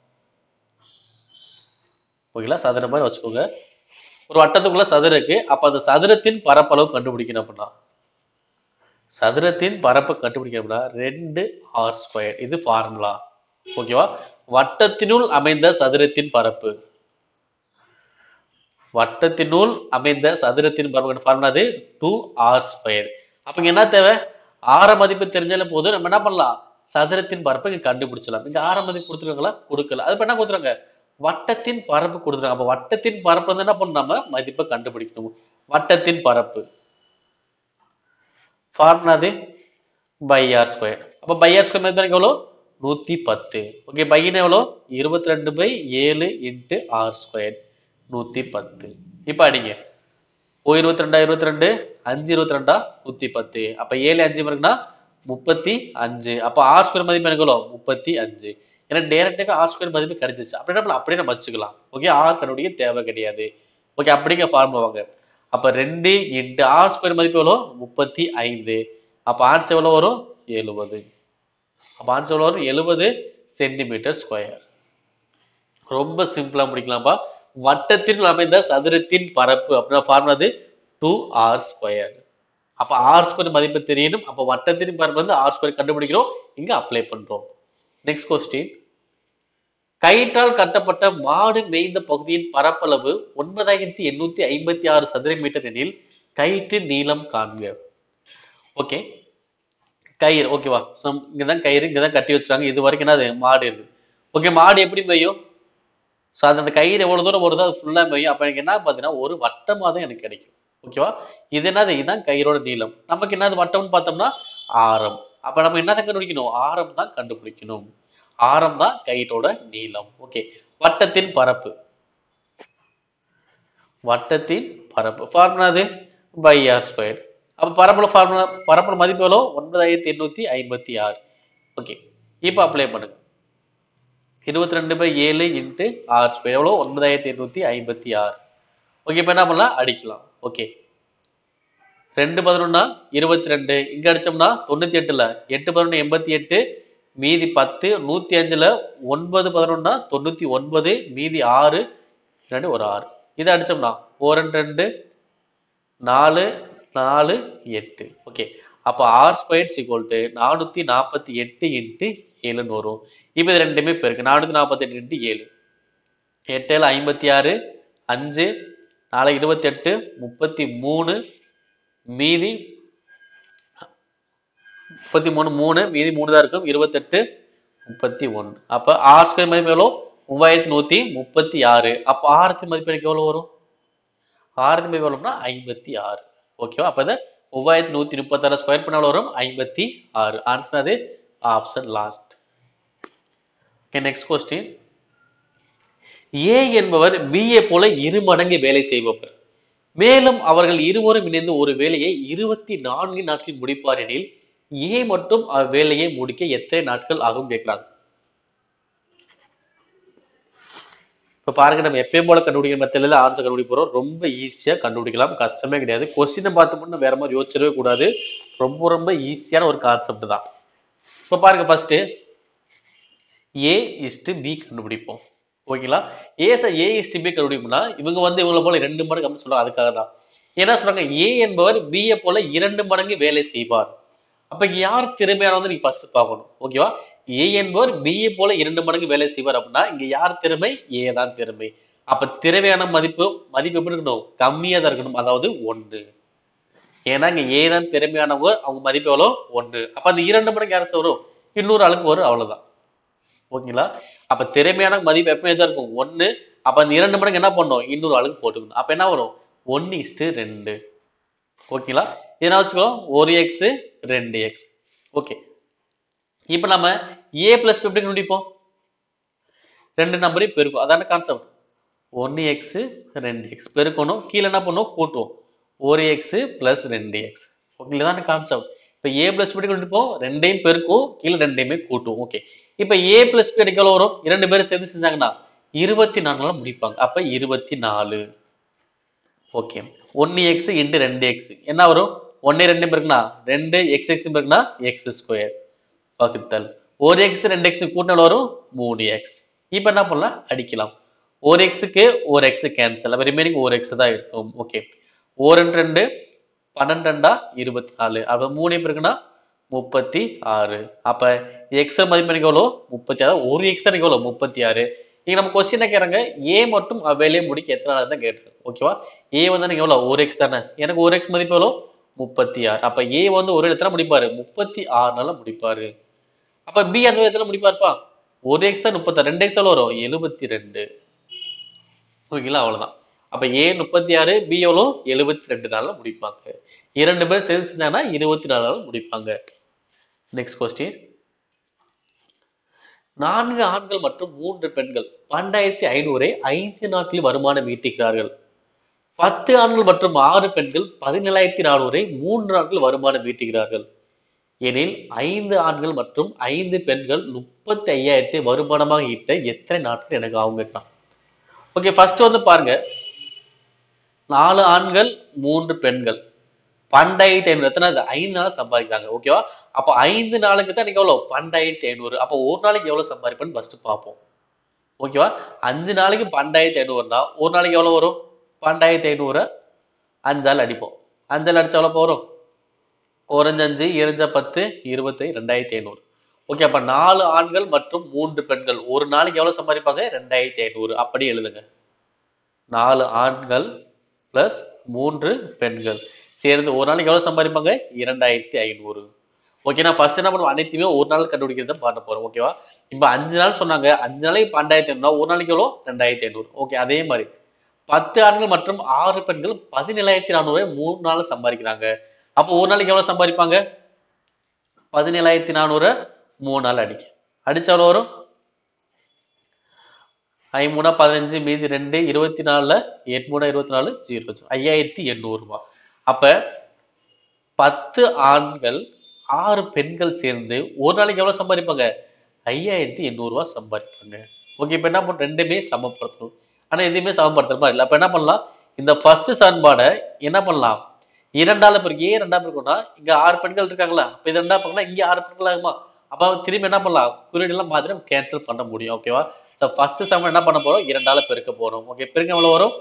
ஓகேங்களா சதுரம் மாதிரி வச்சுக்கோங்க ஒரு வட்டத்துக்குள்ள சதுரம் இருக்கு அப்ப அந்த சதுரத்தின் பரப்பளவு கண்டுபிடிக்கணும் அப்படின்னா சதுரத்தின் பரப்பு கண்டுபிடிக்கணும்னா ரெண்டு ஆர் ஸ்கொயர் இது ஃபார்முலா ஓகேவா வட்டத்தினுள் அமைந்த சதுரத்தின் பரப்பு வட்டத்தினுள் அமைந்த சதுரத்தின் பரப்பு ஃபார்முலா அது டூ ஆர் ஸ்கொயர் அப்ப இங்க என்ன தேவை ஆர மதிப்பு தெரிஞ்சாலே போதும் நம்ம என்ன பண்ணலாம் சதுரத்தின் பரப்பை இங்க கண்டுபிடிச்சலாம் இங்க ஆர மதிப்பு கொடுத்துருக்காங்களா கொடுக்கல அது இப்ப என்ன கொடுத்துருங்க வட்டத்தின் பரப்பு கொடுத்துருக்காங்க அப்ப வட்டத்தின் பரப்பு வந்து என்ன பண்ணணும் நம்ம மதிப்பை கண்டுபிடிக்கணும் வட்டத்தின் பரப்பு ஃபார்முலா அது பை ஆர் ஸ்கொயர் அப்போ பை ஆர் ஸ்கொயர் மதிப்பு எவ்வளோ நூற்றி பத்து ஓகே பையன் எவ்வளோ இருபத்தி ரெண்டு பை ஏழு இன்ட்டு ஆர் ஸ்கொயர் நூற்றி பத்து இப்போ அடிங்க ஓ இருபத்தி ரெண்டா இருபத்தி ரெண்டு அஞ்சு இருபத்தி ரெண்டா நூற்றி பத்து அப்போ ஏழு அஞ்சு இருக்குன்னா முப்பத்தி அஞ்சு அப்போ ஆர் ஸ்கொயர் மதிப்பு எனக்கு எவ்வளோ முப்பத்தி அஞ்சு ஏன்னா டேரக்டாக ஆர் ஸ்கொயர் மதிப்பு கிடைச்சிச்சு அப்படி நம்ம அப்படியே நம்ம வச்சுக்கலாம் ஓகே ஆர் கண்டுபிடிக்க தேவை கிடையாது ஓகே அப்படிங்க ஃபார்முலா வாங்க அப்ப ரெண்டு இன்ட்டு ஆர் ஸ்கொயர் மதிப்பு எவ்வளோ முப்பத்தி ஐந்து அப்ப ஆன்சர் எவ்வளோ வரும் எழுபது அப்ப ஆன்சர் எவ்வளோ வரும் எழுபது சென்டிமீட்டர் ஸ்கொயர் ரொம்ப சிம்பிளா முடிக்கலாம்ப்பா வட்டத்தில் அமைந்த சதுரத்தின் பரப்பு அப்படின்னா ஃபார்முலா அது டூ ஆர் ஸ்கொயர் அப்ப ஆர் ஸ்கொயர் மதிப்பு தெரியணும் அப்ப வட்டத்தின் பரப்பு வந்து ஆர் ஸ்கொயர் கண்டுபிடிக்கிறோம் இங்க அப்ளை பண்றோம் நெக்ஸ்ட் கொஸ்டின் கயிற்றால் கட்டப்பட்ட மாடு மேய்ந்த பகுதியின் பரப்பளவு ஒன்பதாயிரத்தி எண்ணூத்தி ஐம்பத்தி ஆறு சதுர மீட்டர் எனில் கயிற்று நீளம் காண்க ஓகே கயிறு ஓகேவா ஸோ இங்கதான் கயிறு இங்கதான் கட்டி வச்சிருக்காங்க இது வரைக்கும் என்னது மாடு இருக்கு ஓகே மாடு எப்படி மேயும் ஸோ அது அந்த கயிறு எவ்வளவு தூரம் வருதோ அது ஃபுல்லா மேயும் அப்ப எனக்கு என்ன பார்த்தீங்கன்னா ஒரு வட்டமா தான் எனக்கு கிடைக்கும் ஓகேவா இது என்னது இதுதான் கயிறோட நீளம் நமக்கு என்னது வட்டம்னு பார்த்தோம்னா ஆரம் அப்ப நம்ம என்னதான் கண்டுபிடிக்கணும் ஆரம் தான் கண்டுபிடிக்கணும் ஆரம் தான் கயிறோட நீளம் ஓகே வட்டத்தின் பரப்பு வட்டத்தின் பரப்பு ஃபார்முலா அது பை ஆர் ஸ்கொயர் அப்ப பரப்புல ஃபார்முலா பரப்புல மதிப்பு எவ்வளோ ஒன்பதாயிரத்தி எண்ணூத்தி ஐம்பத்தி ஆறு ஓகே இப்போ அப்ளை பண்ணுங்க இருபத்தி ரெண்டு பை ஏழு இன்ட்டு ஆர் ஸ்கொயர் எவ்வளோ ஒன்பதாயிரத்தி எண்ணூத்தி ஐம்பத்தி ஆறு ஓகே இப்போ என்ன பண்ணலாம் அடிக்கலாம் ஓகே ரெண்டு பதினொன்னா இருபத்தி ரெண்டு இங்க அடிச்சோம்னா தொண்ணூத்தி எட்டுல எட்டு பதினொன்று எண்பத்தி எட்டு மீதி பத்து நூத்தி அஞ்சுல ஒன்பது பதினொன்னா தொண்ணூத்தி ஒன்பது மீதி ஆறு ரெண்டு ஒரு ஆறு இதை அடிச்சோம்னா ஓ ரெண்டு ரெண்டு நாலு நாலு எட்டு ஓகே அப்போ ஆர் ஸ்கொயர் சிக்வல் டு நானூத்தி நாற்பத்தி எட்டு இன்ட்டு ஏழுன்னு வரும் இப்போ இது ரெண்டுமே பெருக்கு நானூத்தி நாற்பத்தி எட்டு இன்ட்டு ஏழு எட்டேழு ஐம்பத்தி ஆறு அஞ்சு நாலு இருபத்தெட்டு முப்பத்தி மூணு மீதி முப்பத்தி மூணு மூணு மீதி மூணு தான் இருக்கும் இருபத்தெட்டு முப்பத்தி ஒன்று அப்போ ஆர் ஸ்கொயர் மதிப்பு எவ்வளோ மூவாயிரத்தி நூற்றி முப்பத்தி ஆறு அப்போ ஆயிரத்தி மதிப்பு எனக்கு எவ்வளோ வரும் ஆயிரத்தி மதிப்பு எவ்வளோனா ஐம்பத்தி ஆறு ஓகேவா அப்போ இதை மூவாயிரத்தி நூற்றி முப்பத்தாறு ஸ்கொயர் பண்ணால் வரும் ஐம்பத்தி ஆறு ஆன்சர் அது option last okay next question A என்பவர் பிஏ போல இரு மடங்கு வேலை செய்பவர் மேலும் அவர்கள் இருவரும் இணைந்து ஒரு வேலையை இருபத்தி நான்கு நாட்களில் முடிப்பார் எனில் ஏ மட்டும் அவ்வேலையை முடிக்க எத்தனை நாட்கள் ஆகும் கேட்கிறாங்க இப்ப பாருங்க நம்ம எப்பயும் போல கண்டுபிடிக்கிற மெத்தடில் ஆன்சர் கண்டுபிடிக்க போறோம் ரொம்ப ஈஸியா கண்டுபிடிக்கலாம் கஷ்டமே கிடையாது கொஸ்டினை பார்த்தோம்னா வேற மாதிரி யோசிச்சிடவே கூடாது ரொம்ப ரொம்ப ஈஸியான ஒரு கான்செப்ட் தான் இப்ப பாருங்க ஃபர்ஸ்ட் ஏ இஸ்டு பி கண்டுபிடிப்போம் ஓகேங்களா A sir A is to B கண்டுபிடிப்போம்னா இவங்க வந்து இவங்கள போல ரெண்டு மடங்கு அப்படின்னு சொல்லுவாங்க அதுக்காக தான் என்ன சொல்றாங்க ஏ என்பவர் பிஏ போல இரண்டு மடங்கு வேலை செய்வார் அப்ப யார் திறமையான வந்து நீங்க ஃபர்ஸ்ட் பார்க்கணும் ஓகேவா ஏ என்பவர் பிஏ போல இரண்டு மடங்கு வேலை செய்வார் அப்படின்னா இங்க யார் திறமை ஏ தான் திறமை அப்ப திறமையான மதிப்பு மதிப்பு எப்படி இருக்கணும் கம்மியா தான் இருக்கணும் அதாவது ஒன்று ஏன்னா இங்க ஏ தான் திறமையானவங்க அவங்க மதிப்பு எவ்வளோ ஒன்று அப்ப அந்த இரண்டு மடங்கு யார் வரும் இன்னொரு ஆளுக்கு வரும் அவ்வளவுதான் ஓகேங்களா அப்ப திறமையான மதிப்பு எப்பவுமே தான் இருக்கும் ஒண்ணு அப்ப அந்த இரண்டு மடங்கு என்ன பண்ணணும் இன்னொரு ஆளுக்கு போட்டுக்கணும் அப்ப என்ன வரும் ஒன்னு இஸ்டு ரெண்டு ஓகேங்களா இதை வச்சுக்கோ ஒரு எக்ஸ் ரெண்டு எக்ஸ் ஓகே இப்போ நம்ம ஏ பிளஸ் எப்படி கண்டுபிடிப்போம் ரெண்டு நம்பரையும் பெருக்கும் அதான கான்செப்ட் ஒன்று எக்ஸ் ரெண்டு எக்ஸ் பெருக்கணும் கீழே என்ன பண்ணுவோம் கூட்டுவோம் ஒரு எக்ஸ் பிளஸ் ரெண்டு எக்ஸ் ஓகே தானே கான்செப்ட் இப்போ ஏ பிளஸ் பி கண்டுபிடிப்போம் ரெண்டையும் பெருக்கும் கீழே ரெண்டையுமே கூட்டுவோம் ஓகே இப்போ ஏ பிளஸ் பி எவ்வளோ வரும் இரண்டு பேரும் சேர்ந்து செஞ்சாங்கன்னா இருபத்தி நாலுல முடிப்பாங்க அப்போ இருபத்தி நாலு ஓகே ஒன்று எக்ஸ் இன்ட்டு ரெண்டு எக்ஸ் என்ன வரும் ஒன்று ரெண்டு பெருக்குனா ரெண்டு எக்ஸ் எக்ஸ் பெருக்குனா எக்ஸ் ஸ்கொயர் வகுத்தல் ஒரு எக்ஸ் ரெண்டு எக்ஸ் கூட்டினால் வரும் மூணு எக்ஸ் இப்போ என்ன பண்ணலாம் அடிக்கலாம் ஒரு எக்ஸுக்கு ஒரு எக்ஸ் கேன்சல் அப்போ ரிமைனிங் ஒரு எக்ஸ் தான் இருக்கும் ஓகே ஒரு ரெண்டு ரெண்டு பன்னெண்டு ரெண்டா இருபத்தி நாலு அப்போ மூணு இருக்குன்னா முப்பத்தி ஆறு அப்போ எக்ஸ் மதிப்பு எனக்கு எவ்வளோ முப்பத்தி ஆறு ஒரு எக்ஸ் எனக்கு எவ்வளோ முப்பத்தி ஆறு இங்க நம்ம கொஸ்டின் கேட்குறாங்க ஏ மட்டும் வேலையை முடிக்க எத்தனை நாள் தான் கேட்டிருக்கு ஓகேவா ஏ வந்து எனக்கு எவ்வளோ ஒரு எக்ஸ் தானே எனக்கு ஒரு எக்ஸ் மதிப்பு எவ்வளோ முப்பத்தி ஆறு அப்போ ஏ வந்து ஒரு எத்தனை முடிப்பாரு முப்பத்தி ஆறு நாள் முடிப்பாரு அப்ப பி அந்த எத்தனை முடிப்பாருப்பா ஒரு எக்ஸ் தான் முப்பத்தாறு ரெண்டு எக்ஸ் எவ்வளோ வரும் எழுபத்தி ரெண்டு ஓகேங்களா அவ்வளவுதான் அப்ப ஏ முப்பத்தி ஆறு பி எவ்வளோ எழுபத்தி ரெண்டு நாள்ல முடிப்பாங்க இரண்டு பேர் சேர்ந்து செஞ்சாங்கன்னா இருபத்தி நாலு நாள் முடிப்பாங்க நெக்ஸ்ட் கொஸ்டின் நான்கு ஆண்கள் மற்றும் மூன்று பெண்கள் பன்னெண்டாயிரத்தி ஐநூறை ஐந்து நாட்களில் வருமானம் ஈட்டுகிறார்கள் பத்து ஆண்கள் மற்றும் ஆறு பெண்கள் பதினேழாயிரத்தி நானூறை மூன்று நாட்கள் வருமானம் ஈட்டுகிறார்கள் எனில் ஐந்து ஆண்கள் மற்றும் ஐந்து பெண்கள் முப்பத்தி ஐயாயிரத்தை வருமானமாக ஈட்ட எத்தனை நாட்கள் எனக்கு ஆகுங்கட்டான் ஓகே ஃபர்ஸ்ட் வந்து பாருங்க நாலு ஆண்கள் மூன்று பெண்கள் பன்னெண்டாயிரத்தி ஐநூறு எத்தனை அது ஐந்து நாள் சம்பாதிக்கிறாங்க ஓகேவா அப்போ ஐந்து நாளுக்கு தான் நீங்க எவ்வளவு பன்னெண்டாயிரத்தி ஐநூறு அப்போ ஒரு நாளைக்கு எவ்வளவு சம்பாதிப்பேன்னு ஃபர்ஸ்ட் பார்ப்போம் ஓகேவா அஞ்சு நாளைக்கு பன்னெண்டாயிரத்தி ஐநூறுனா ஒரு நாளைக்கு எவ்வளவு வரும் பன்னெண்டாயிரத்தி ஐநூறு அஞ்சால் அடிப்போம் அஞ்சால் அடிச்சா எவ்வளோ வரும் ஓரஞ்சு அஞ்சு இருஞ்ச பத்து இருபத்தி ரெண்டாயிரத்தி ஐநூறு ஓகே அப்ப நாலு ஆண்கள் மற்றும் மூன்று பெண்கள் ஒரு நாளைக்கு எவ்வளவு சம்பாதிப்பாங்க ரெண்டாயிரத்தி ஐநூறு அப்படி எழுதுங்க நாலு ஆண்கள் பிளஸ் மூன்று பெண்கள் சேர்ந்து ஒரு நாளைக்கு எவ்வளவு சம்பாதிப்பாங்க இரண்டாயிரத்தி ஐநூறு ஓகே நான் ஃபர்ஸ்ட் என்ன பண்ணுவோம் அனைத்துமே ஒரு நாள் கண்டுபிடிக்கிறத பண்ண போறோம் ஓகேவா இப்போ அஞ்சு நாள் சொன்னாங்க அஞ்சு நாளைக்கு பன்னெண்டாயிரத்தி ஐநூறு ஒரு நாளைக்கு எவ்வளோ ரெண்டாயிரத்தி ஐநூறு ஓகே அதே மாதிரி பத்து ஆண்கள் மற்றும் ஆறு பெண்கள் பதினேழாயிரத்தி நானூறு மூணு நாள் சம்பாதிக்கிறாங்க அப்போ ஒரு நாளைக்கு எவ்வளவு சம்பாதிப்பாங்க பதினேழாயிரத்தி நானூறு மூணு நாள் அடிக்க அடிச்ச எவ்வளவு வரும் ஐமூணா பதினஞ்சு மீதி ரெண்டு இருபத்தி நாலுல எட்டு மூணா இருபத்தி நாலு ஜீரோ ஐயாயிரத்தி எண்ணூறு ரூபாய் அப்ப பத்து ஆண்கள் ஆறு பெண்கள் சேர்ந்து ஒரு நாளைக்கு எவ்வளவு சம்பாதிப்பாங்க ஐயாயிரத்தி எண்ணூறு ரூபாய் சம்பாதிப்பாங்க ஓகே இப்ப என்ன பண்ண ரெண்டுமே சமப்படுத்தணும் ஆனா எதுவுமே சமப்படுத்துற மாதிரி இல்லை அப்ப என்ன பண்ணலாம் இந்த ஃபர்ஸ்ட் சமன்பாடை என்ன பண்ணலாம் இரண்டாவது பிறகு ஏன் ரெண்டாவது பிறகுனா இங்க ஆறு பெண்கள் இருக்காங்களா அப்ப இது ரெண்டா பிறகுனா இங்க ஆறு பெண்கள் ஆகுமா அப்ப திரும்பி என்ன பண்ணலாம் குறியீடெல்லாம் மாதிரி நம்ம கேன்சல் பண்ண முடியும் ஓகேவா ஸோ ஃபர்ஸ்ட் சமன் என்ன பண்ண போறோம் இரண்டால பெருக்க போறோம் ஓகே பெருக்க எவ்வளவு வரும்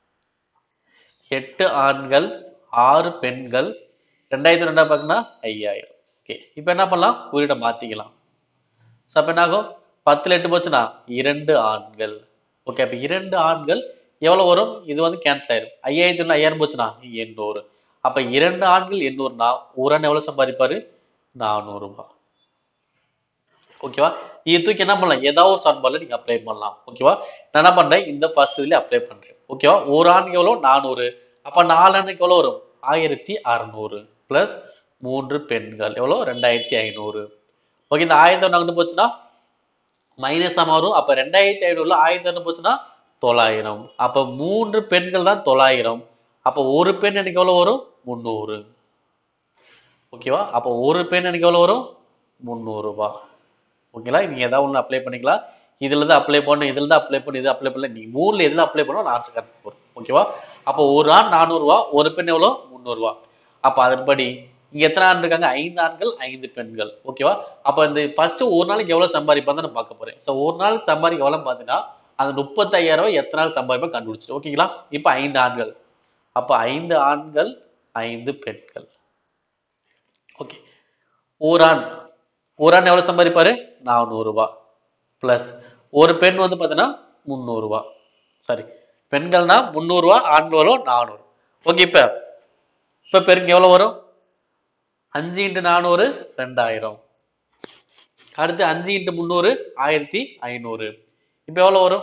எட்டு ஆண்கள் ஆறு பெண்கள் ரெண்டாயிரத்தி ரெண்டா பார்த்தீங்கன்னா ஐயாயிரம் ஓகே இப்போ என்ன பண்ணலாம் குறியீடை மாத்திக்கலாம் ஸோ அப்போ என்ன ஆகும் பத்துல எட்டு போச்சுன்னா இரண்டு ஆண்கள் ஓகே அப்போ இரண்டு ஆண்கள் எவ்வளவு வரும் இது வந்து கேன்சல் ஆயிரும் ஐயாயிரத்தி ஒன்று ஐயாயிரம் போச்சுன்னா எண்ணூறு அப்ப இரண்டு ஆண்கள் எண்ணூறுனா ஒரு ஆண் எவ்வளவு சம்பாதிப்பாரு நானூறு ரூபாய் ஓகேவா இது தூக்கி என்ன பண்ணலாம் ஏதாவது ஒரு சம்பாதில நீங்க அப்ளை பண்ணலாம் ஓகேவா நான் என்ன பண்றேன் இந்த ஃபர்ஸ்ட் இதுல அப்ளை பண்றேன் ஓகேவா ஒரு ஆணுக்கு எவ்வளவு நானூறு அப்ப நாலு ஆண்டுக்கு எவ்வளவு வரும் ஆயிரத்தி அறுநூறு பிளஸ் மூன்று பெண்கள் எவ்வளவு ரெண்டாயிரத்தி ஐநூறு ஓகே இந்த ஆயிரத்தி ஒன்று போச்சுன்னா மைனஸ் வரும் அப்ப ரெண்டாயிரத்தி ஐநூறுல ஆயிரத்தி ஒன்று போச்சுன்னா தொள்ளாயிரம் அப்ப மூன்று பெண்கள் தான் தொள்ளாயிரம் அப்ப ஒரு பெண் எனக்கு எவ்வளவு வரும் முந்நூறு ஓகேவா அப்ப ஒரு பெண் எனக்கு எவ்வளவு வரும் முந்நூறு ரூபாய் ஓகேங்களா நீங்க ஏதாவது ஒன்று அப்ளை பண்ணிக்கலாம் இதுல இருந்து அப்ளை பண்ணணும் இதுல இருந்து அப்ளை பண்ணு இது அப்ளை பண்ணல நீ மூணுல எதுல அப்ளை பண்ணணும் நான் ஆன்சர் கரெக்ட் போறேன் ஓகேவா அப்போ ஒரு ஆண் நானூறு ரூபா ஒரு பெண் எவ்வளோ முந்நூறு ரூபா அப்ப அதன்படி இங்க எத்தனை ஆண் இருக்காங்க ஐந்து ஆண்கள் ஐந்து பெண்கள் ஓகேவா அப்ப இந்த ஃபர்ஸ்ட் ஒரு நாளைக்கு எவ்வளவு சம்பாதிப்பான்னு நான் பார்க்க போறேன் ஸோ ஒரு நாள் சம்பாதிக்க எவ்வளவு பார்த்தீங்கன்னா அந்த முப்பத்தையாயிரம் ரூபாய் எத்தனை நாள் சம்பாதிப்பா கண்டுபிடிச்சு ஓகேங்களா இப்போ ஐந்து ஆண்கள் அப்ப ஐந்து ஆண்கள் ஐந்து பெண்கள் ஓகே ஒரு ஆண் ஒரு ஆண் எவ்வளவு சம்பாதிப்பாரு நானூறு ரூபாய் பிளஸ் ஒரு பெண் வந்து பார்த்தீங்கன்னா முந்நூறு ரூபாய் சாரி பெண்கள்னா முந்நூறு ரூபாய் ஆண்கள் வரும் நானூறு ஓகே இப்ப இப்ப பெருக்கு எவ்வளவு வரும் அஞ்சு இன்ட்டு நானூறு ரெண்டாயிரம் அடுத்து அஞ்சு இன்ட்டு முந்நூறு ஆயிரத்தி ஐநூறு இப்போ எவ்வளோ வரும்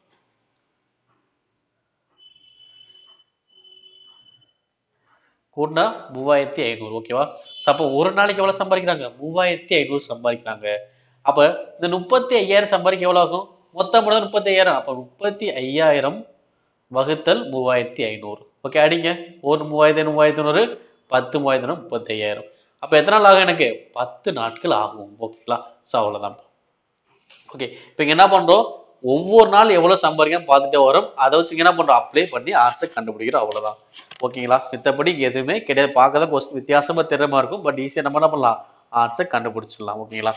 கூட்டினா மூவாயிரத்தி ஐநூறு ஓகேவா ஸோ அப்போ ஒரு நாளைக்கு எவ்வளோ சம்பாதிக்கிறாங்க மூவாயிரத்தி ஐநூறு சம்பாதிக்கிறாங்க அப்போ இந்த முப்பத்தி ஐயாயிரம் சம்பாதிக்க எவ்வளோ ஆகும் மொத்தம் மட்டும் முப்பத்தி ஐயாயிரம் அப்போ முப்பத்தி ஐயாயிரம் வகுத்தல் மூவாயிரத்தி ஐநூறு ஓகே அடிங்க ஒரு மூவாயிரத்தி ஐநூறு மூவாயிரத்தி ஐநூறு பத்து மூவாயிரத்தி ஐநூறு முப்பத்தி ஐயாயிரம் அப்போ எத்தனை நாள் ஆகும் எனக்கு பத்து நாட்கள் ஆகும் ஓகேங்களா ஸோ அவ்வளோதான் ஓகே இப்போ இங்க என்ன பண்றோம் ஒவ்வொரு நாள் எவ்வளவு சம்பாதிக்கணும் பார்த்துட்டே வரும் அதை வச்சு இங்க என்ன பண்றோம் அப்ளை பண்ணி ஆன்சர் கண்டுபிடிக்கிறோம் அவ்வளவுதான் ஓகேங்களா மித்தபடி இங்க எதுவுமே கிடையாது பார்க்க தான் கொஸ்டின் வித்தியாசமா திறமா இருக்கும் பட் ஈஸியா நம்ம என்ன பண்ணலாம் ஆன்சர் கண்டுபிடிச்சிடலாம் ஓகேங்களா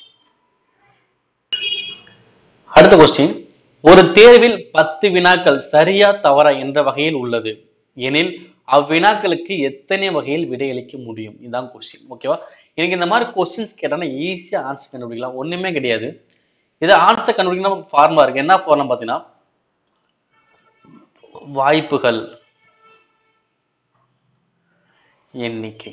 அடுத்த கொஸ்டின் ஒரு தேர்வில் பத்து வினாக்கள் சரியா தவறா என்ற வகையில் உள்ளது எனில் அவ்வினாக்களுக்கு எத்தனை வகையில் விடையளிக்க முடியும் இதுதான் கொஸ்டின் ஓகேவா எனக்கு இந்த மாதிரி கொஸ்டின்ஸ் கேட்டானா ஈஸியா ஆன்சர் கண்டுபிடிக்கலாம் ஒண்ணுமே கிடையாது இது ஆன்சர் கண்டுபிடிக்கணும் ஃபார்முலா இருக்கு என்ன ஃபார்முலா பார்த்தீங்கன்னா வாய்ப்புகள் எண்ணிக்கை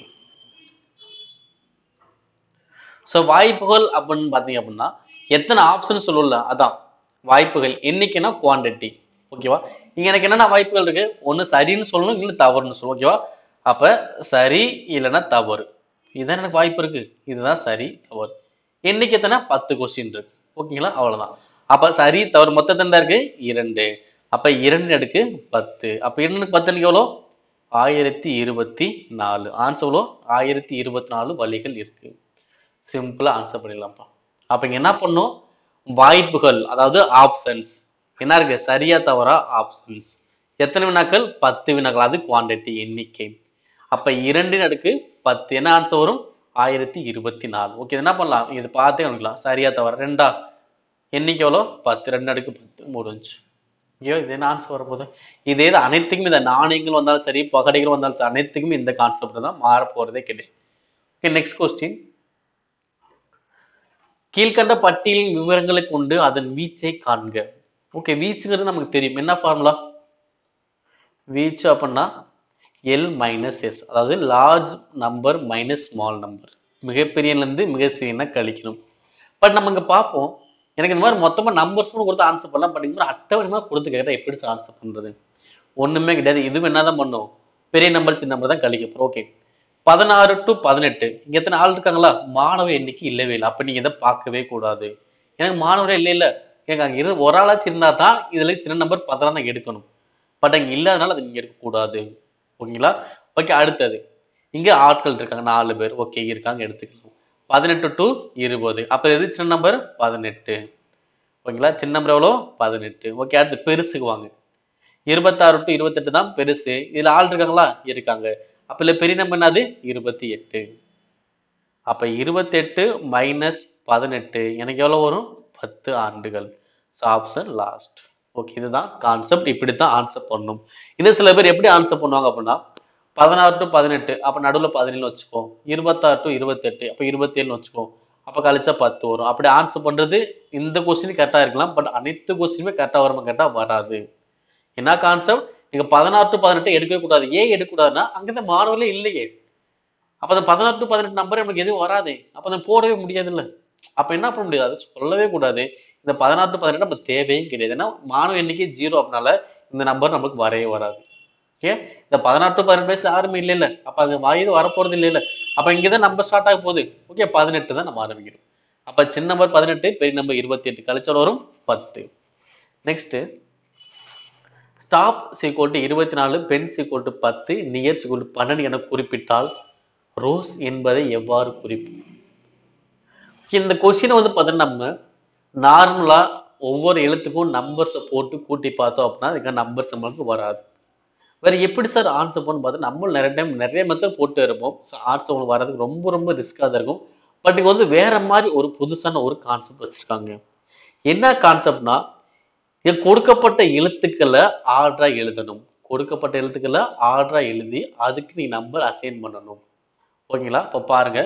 ஸோ வாய்ப்புகள் அப்படின்னு பார்த்தீங்க அப்படின்னா எத்தனை ஆப்ஷன் சொல்லல அதான் வாய்ப்புகள் எண்ணிக்கைனா குவாண்டிட்டி ஓகேவா இங்க எனக்கு என்னென்ன வாய்ப்புகள் இருக்கு ஒன்று சரின்னு சொல்லணும் இல்லை தவறுன்னு சொல்லணும் ஓகேவா அப்ப சரி இல்லைன்னா தவறு இதுதான் எனக்கு வாய்ப்பு இருக்கு இதுதான் சரி தவறு எண்ணிக்கை எத்தனை பத்து கொஸ்டின் இருக்கு ஓகேங்களா அவ்வளவுதான் அப்ப சரி தவறு மொத்தம் எத்தனை இருக்கு இரண்டு அப்ப இரண்டு அடுக்கு பத்து அப்ப இரண்டு பத்துக்கு எவ்வளோ ஆயிரத்தி இருபத்தி நாலு ஆன்சர் எவ்வளோ ஆயிரத்தி இருபத்தி நாலு வழிகள் இருக்கு சிம்பிளா ஆன்சர் பண்ணிடலாம்ப்பா அப்ப இங்க என்ன பண்ணும் வாய்ப்புகள் அதாவது ஆப்ஷன்ஸ் என்ன இருக்கு சரியா தவறா ஆப்ஷன்ஸ் எத்தனை வினாக்கள் பத்து வினாக்கள் அது குவாண்டிட்டி எண்ணிக்கை அப்ப இரண்டின் அடுக்கு பத்து என்ன ஆன்சர் வரும் ஆயிரத்தி இருபத்தி நாலு ஓகே என்ன பண்ணலாம் இது பார்த்தே கணக்கலாம் சரியா தவறா ரெண்டா எண்ணிக்கை எவ்வளோ பத்து ரெண்டு அடுக்கு பத்து முடிஞ்சு ஐயோ இது என்ன ஆன்சர் வரப்போகுது இதே இது அனைத்துக்கும் இந்த நாணயங்கள் வந்தாலும் சரி பகடைகள் வந்தாலும் சரி அனைத்துக்கும் இந்த கான்செப்ட் தான் மாற போறதே கிடையாது ஓகே நெக்ஸ்ட் கொஸ்டின் கீழ்கண்ட பட்டியலின் விவரங்களை கொண்டு அதன் வீச்சை காண்க ஓகே வீச்சுங்கிறது நமக்கு தெரியும் என்ன ஃபார்முலா வீச்சு அப்படின்னா எல் மைனஸ் எஸ் அதாவது large number minus small number மிகப்பெரியலேருந்து மிக சிறியனா கழிக்கணும் பட் நம்ம இங்க பார்ப்போம் எனக்கு இந்த மாதிரி மொத்தமா நம்பர்ஸ் கொடுத்து ஆன்சர் பண்ணலாம் பட் இந்த மாதிரி அட்டவணைமா கொடுத்து கேட்டால் எப்படி ஆன்சர் பண்றது ஒண்ணுமே கிடையாது இதுவும் என்னதான் பண்ணும் பெரிய நம்பர் சின்ன நம்பர் தான் கழிக்க போறோம் ஓகே பதினாறு டு பதினெட்டு இங்க எத்தனை ஆள் இருக்காங்களா மாணவ எண்ணிக்கை இல்லவே இல்லை அப்ப நீங்க இதை பார்க்கவே கூடாது எனக்கு மாணவரே இல்லை இல்ல எனக்கு அங்க இருந்து ஒரு ஆளாச்சும் இருந்தா தான் இதுல சின்ன நம்பர் பதினாறு தான் எடுக்கணும் பட் அங்க இல்லாதனால அது நீங்க எடுக்கக்கூடாது ஓகேங்களா ஓகே அடுத்தது இங்க ஆட்கள் இருக்காங்க நாலு பேர் ஓகே இருக்காங்க எடுத்துக்கலாம் பதினெட்டு டு இருபது அப்ப எது சின்ன நம்பர் பதினெட்டு ஓகேங்களா சின்ன நம்பர் எவ்வளோ பதினெட்டு ஓகே அடுத்து பெருசுக்கு வாங்க இருபத்தாறு டு இருபத்தெட்டு தான் பெருசு இதுல ஆள் இருக்காங்களா இருக்காங்க அப்ப இல்ல பெரிய நம்பர் என்னது இருபத்தி எட்டு அப்ப இருபத்தெட்டு மைனஸ் பதினெட்டு எனக்கு எவ்வளவு வரும் பத்து ஆண்டுகள் ஆப்ஷன் லாஸ்ட் ஓகே இதுதான் கான்செப்ட் இப்படித்தான் ஆன்சர் பண்ணணும் இன்னும் சில பேர் எப்படி ஆன்சர் பண்ணுவாங்க அப்படின்னா பதினாறு டு பதினெட்டு அப்ப நடுவுல பதினேழு வச்சுக்கோ இருபத்தாறு டு இருபத்தெட்டு அப்ப இருபத்தேழுன்னு வச்சுக்கோ அப்ப கழிச்சா பத்து வரும் அப்படி ஆன்சர் பண்றது இந்த கொஸ்டின் கரெக்டா இருக்கலாம் பட் அனைத்து கொஸ்டினுமே கரெக்டா வருமா கரெக்டா வராது என்ன கான்செப்ட் நீங்க பதினாறு டு பதினெட்டு எடுக்கவே கூடாது ஏன் எடுக்கக்கூடாதுன்னா அங்கிருந்த மாணவர்களே இல்லையே அப்ப அந்த பதினாறு டு பதினெட்டு நம்பர் நமக்கு எதுவும் வராதே அப்ப அதை போடவே முடியாது இல்ல அப்ப என்ன பண்ண முடியாது அது சொல்லவே கூடாது இந்த பதினாறு டு பதினெட்டு நம்ம தேவையும் கிடையாது ஏன்னா மாணவ எண்ணிக்கை ஜீரோ அப்படினால இந்த நம்பர் நமக்கு வரவே வராது ஓகே இந்த பதினாறு டு பதினெட்டு வயசு யாருமே இல்லை இல்ல அப்ப அது வயது வரப்போறது இல்லை இல்ல அப்ப இங்கதான் நம்பர் ஸ்டார்ட் ஆக போகுது ஓகே பதினெட்டு தான் நம்ம ஆரம்பிக்கணும் அப்ப சின்ன நம்பர் பதினெட்டு பெரிய நம்பர் இருபத்தி எட்டு கழிச்சல் வரும் பத்து நெக்ஸ்ட் ஸ்டாப் சீக்கோட்டு இருபத்தி நாலு பென் சீக்கோட்டு பத்து நியர் சீக்கோட்டு பன்னெண்டு என குறிப்பிட்டால் ரோஸ் என்பதை எவ்வாறு குறிப்போம் இந்த கொஸ்டினை வந்து பார்த்தீங்கன்னா நம்ம நார்மலா ஒவ்வொரு எழுத்துக்கும் நம்பர்ஸை போட்டு கூட்டி பார்த்தோம் அப்படின்னா அதுக்கு நம்பர்ஸ் நம்மளுக்கு வராது வேற எப்படி சார் ஆன்சர் பண்ணு பார்த்தா நம்ம நிறைய டைம் நிறைய மெத்தட் போட்டு இருப்போம் ஸோ ஆன்சர் உங்களுக்கு வர்றதுக்கு ரொம்ப ரொம்ப ரிஸ்காக தான் இருக்கும் பட் இங்க வந்து வேற மாதிரி ஒரு புதுசான ஒரு கான்செப்ட் வச்சிருக்காங்க என்ன கான்செப்ட்னா இங்க கொடுக்கப்பட்ட எழுத்துக்களை ஆர்டரா எழுதணும் கொடுக்கப்பட்ட எழுத்துக்களை ஆர்டரா எழுதி அதுக்கு நீ நம்பர் அசைன் பண்ணணும் ஓகேங்களா இப்போ பாருங்க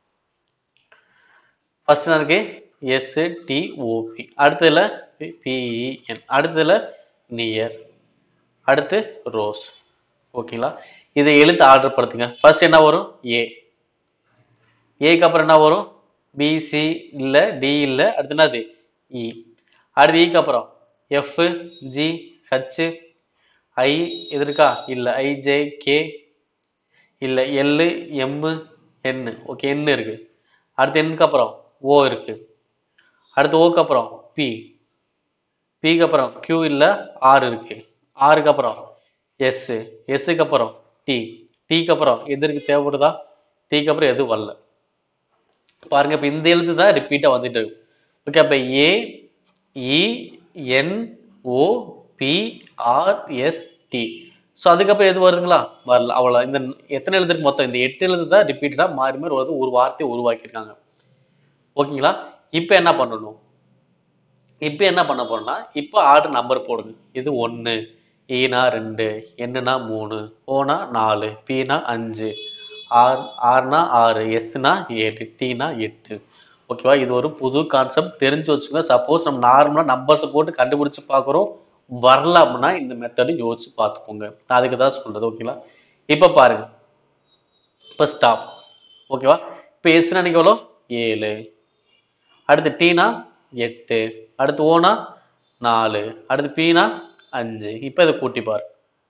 ஃபர்ஸ்ட் என்ன இருக்கு எஸ் டிஓபி அடுத்ததுல பிஇஎன் அடுத்ததுல நியர் அடுத்து ரோஸ் ஓகேங்களா இதை எழுத்து ஆர்டர் படுத்துங்க ஃபர்ஸ்ட் என்ன வரும் ஏ ஏக்கு அப்புறம் என்ன வரும் பிசி இல்லை டி இல்லை அடுத்து என்னது இ அடுத்து இக்கு அப்புறம் எஃப் ஜி ஹச் ஐ இது இருக்கா இல்லை ஐஜே கே இல்லை எல்லு எம்மு என்னு ஓகே என் இருக்கு அடுத்து எண்ணுக்கு அப்புறம் ஓ இருக்கு அடுத்து ஓக்கு அப்புறம் பி பிக்கு அப்புறம் கியூ இல்லை ஆர் இருக்கு ஆருக்கு அப்புறம் எஸ் எஸ்ஸுக்கு அப்புறம் டி டிக்கு அப்புறம் எது இருக்கு தேவைப்படுதா டிக்கு அப்புறம் எது வரல பாருங்க இப்போ இந்த எழுத்து தான் ரிப்பீட்டாக வந்துட்டு இருக்கு ஓகே அப்போ A E N O P R S T so அதுக்கப்புறம் எது வருதுங்களா வரல அவ்வளோ இந்த எத்தனை எழுத்து இருக்கு மொத்தம் இந்த எட்டு எழுத்து தான் ரிப்பீட்டடாக மாறி மாறி வருது ஒரு வார்த்தையை உருவாக்கியிருக்காங்க ஓகேங்களா இப்போ என்ன பண்ணணும் இப்போ என்ன பண்ண போறோம்னா இப்போ ஆர்டர் நம்பர் போடுங்க இது ஒன்று ஈனா ரெண்டு என்னன்னா மூணு ஓனா நாலு பீனா அஞ்சு ஆர் ஆர்னா ஆறு எஸ்னா ஏழு டீனா எட்டு ஓகேவா இது ஒரு புது கான்செப்ட் தெரிஞ்சு வச்சுக்கோங்க சப்போஸ் நம்ம நார்மலாக நம்பர்ஸை போட்டு கண்டுபிடிச்சு பார்க்குறோம் வரல அப்படின்னா இந்த மெத்தடு யோசிச்சு பார்த்துக்கோங்க நான் அதுக்கு தான் சொல்றது ஓகேங்களா இப்போ பாருங்க இப்போ ஸ்டாப் ஓகேவா இப்போ எஸ்னா நீங்கள் எவ்வளோ ஏழு அடுத்து டீனா எட்டு அடுத்து ஓனா நாலு அடுத்து பீனா அஞ்சு இப்போ இதை கூட்டி பாரு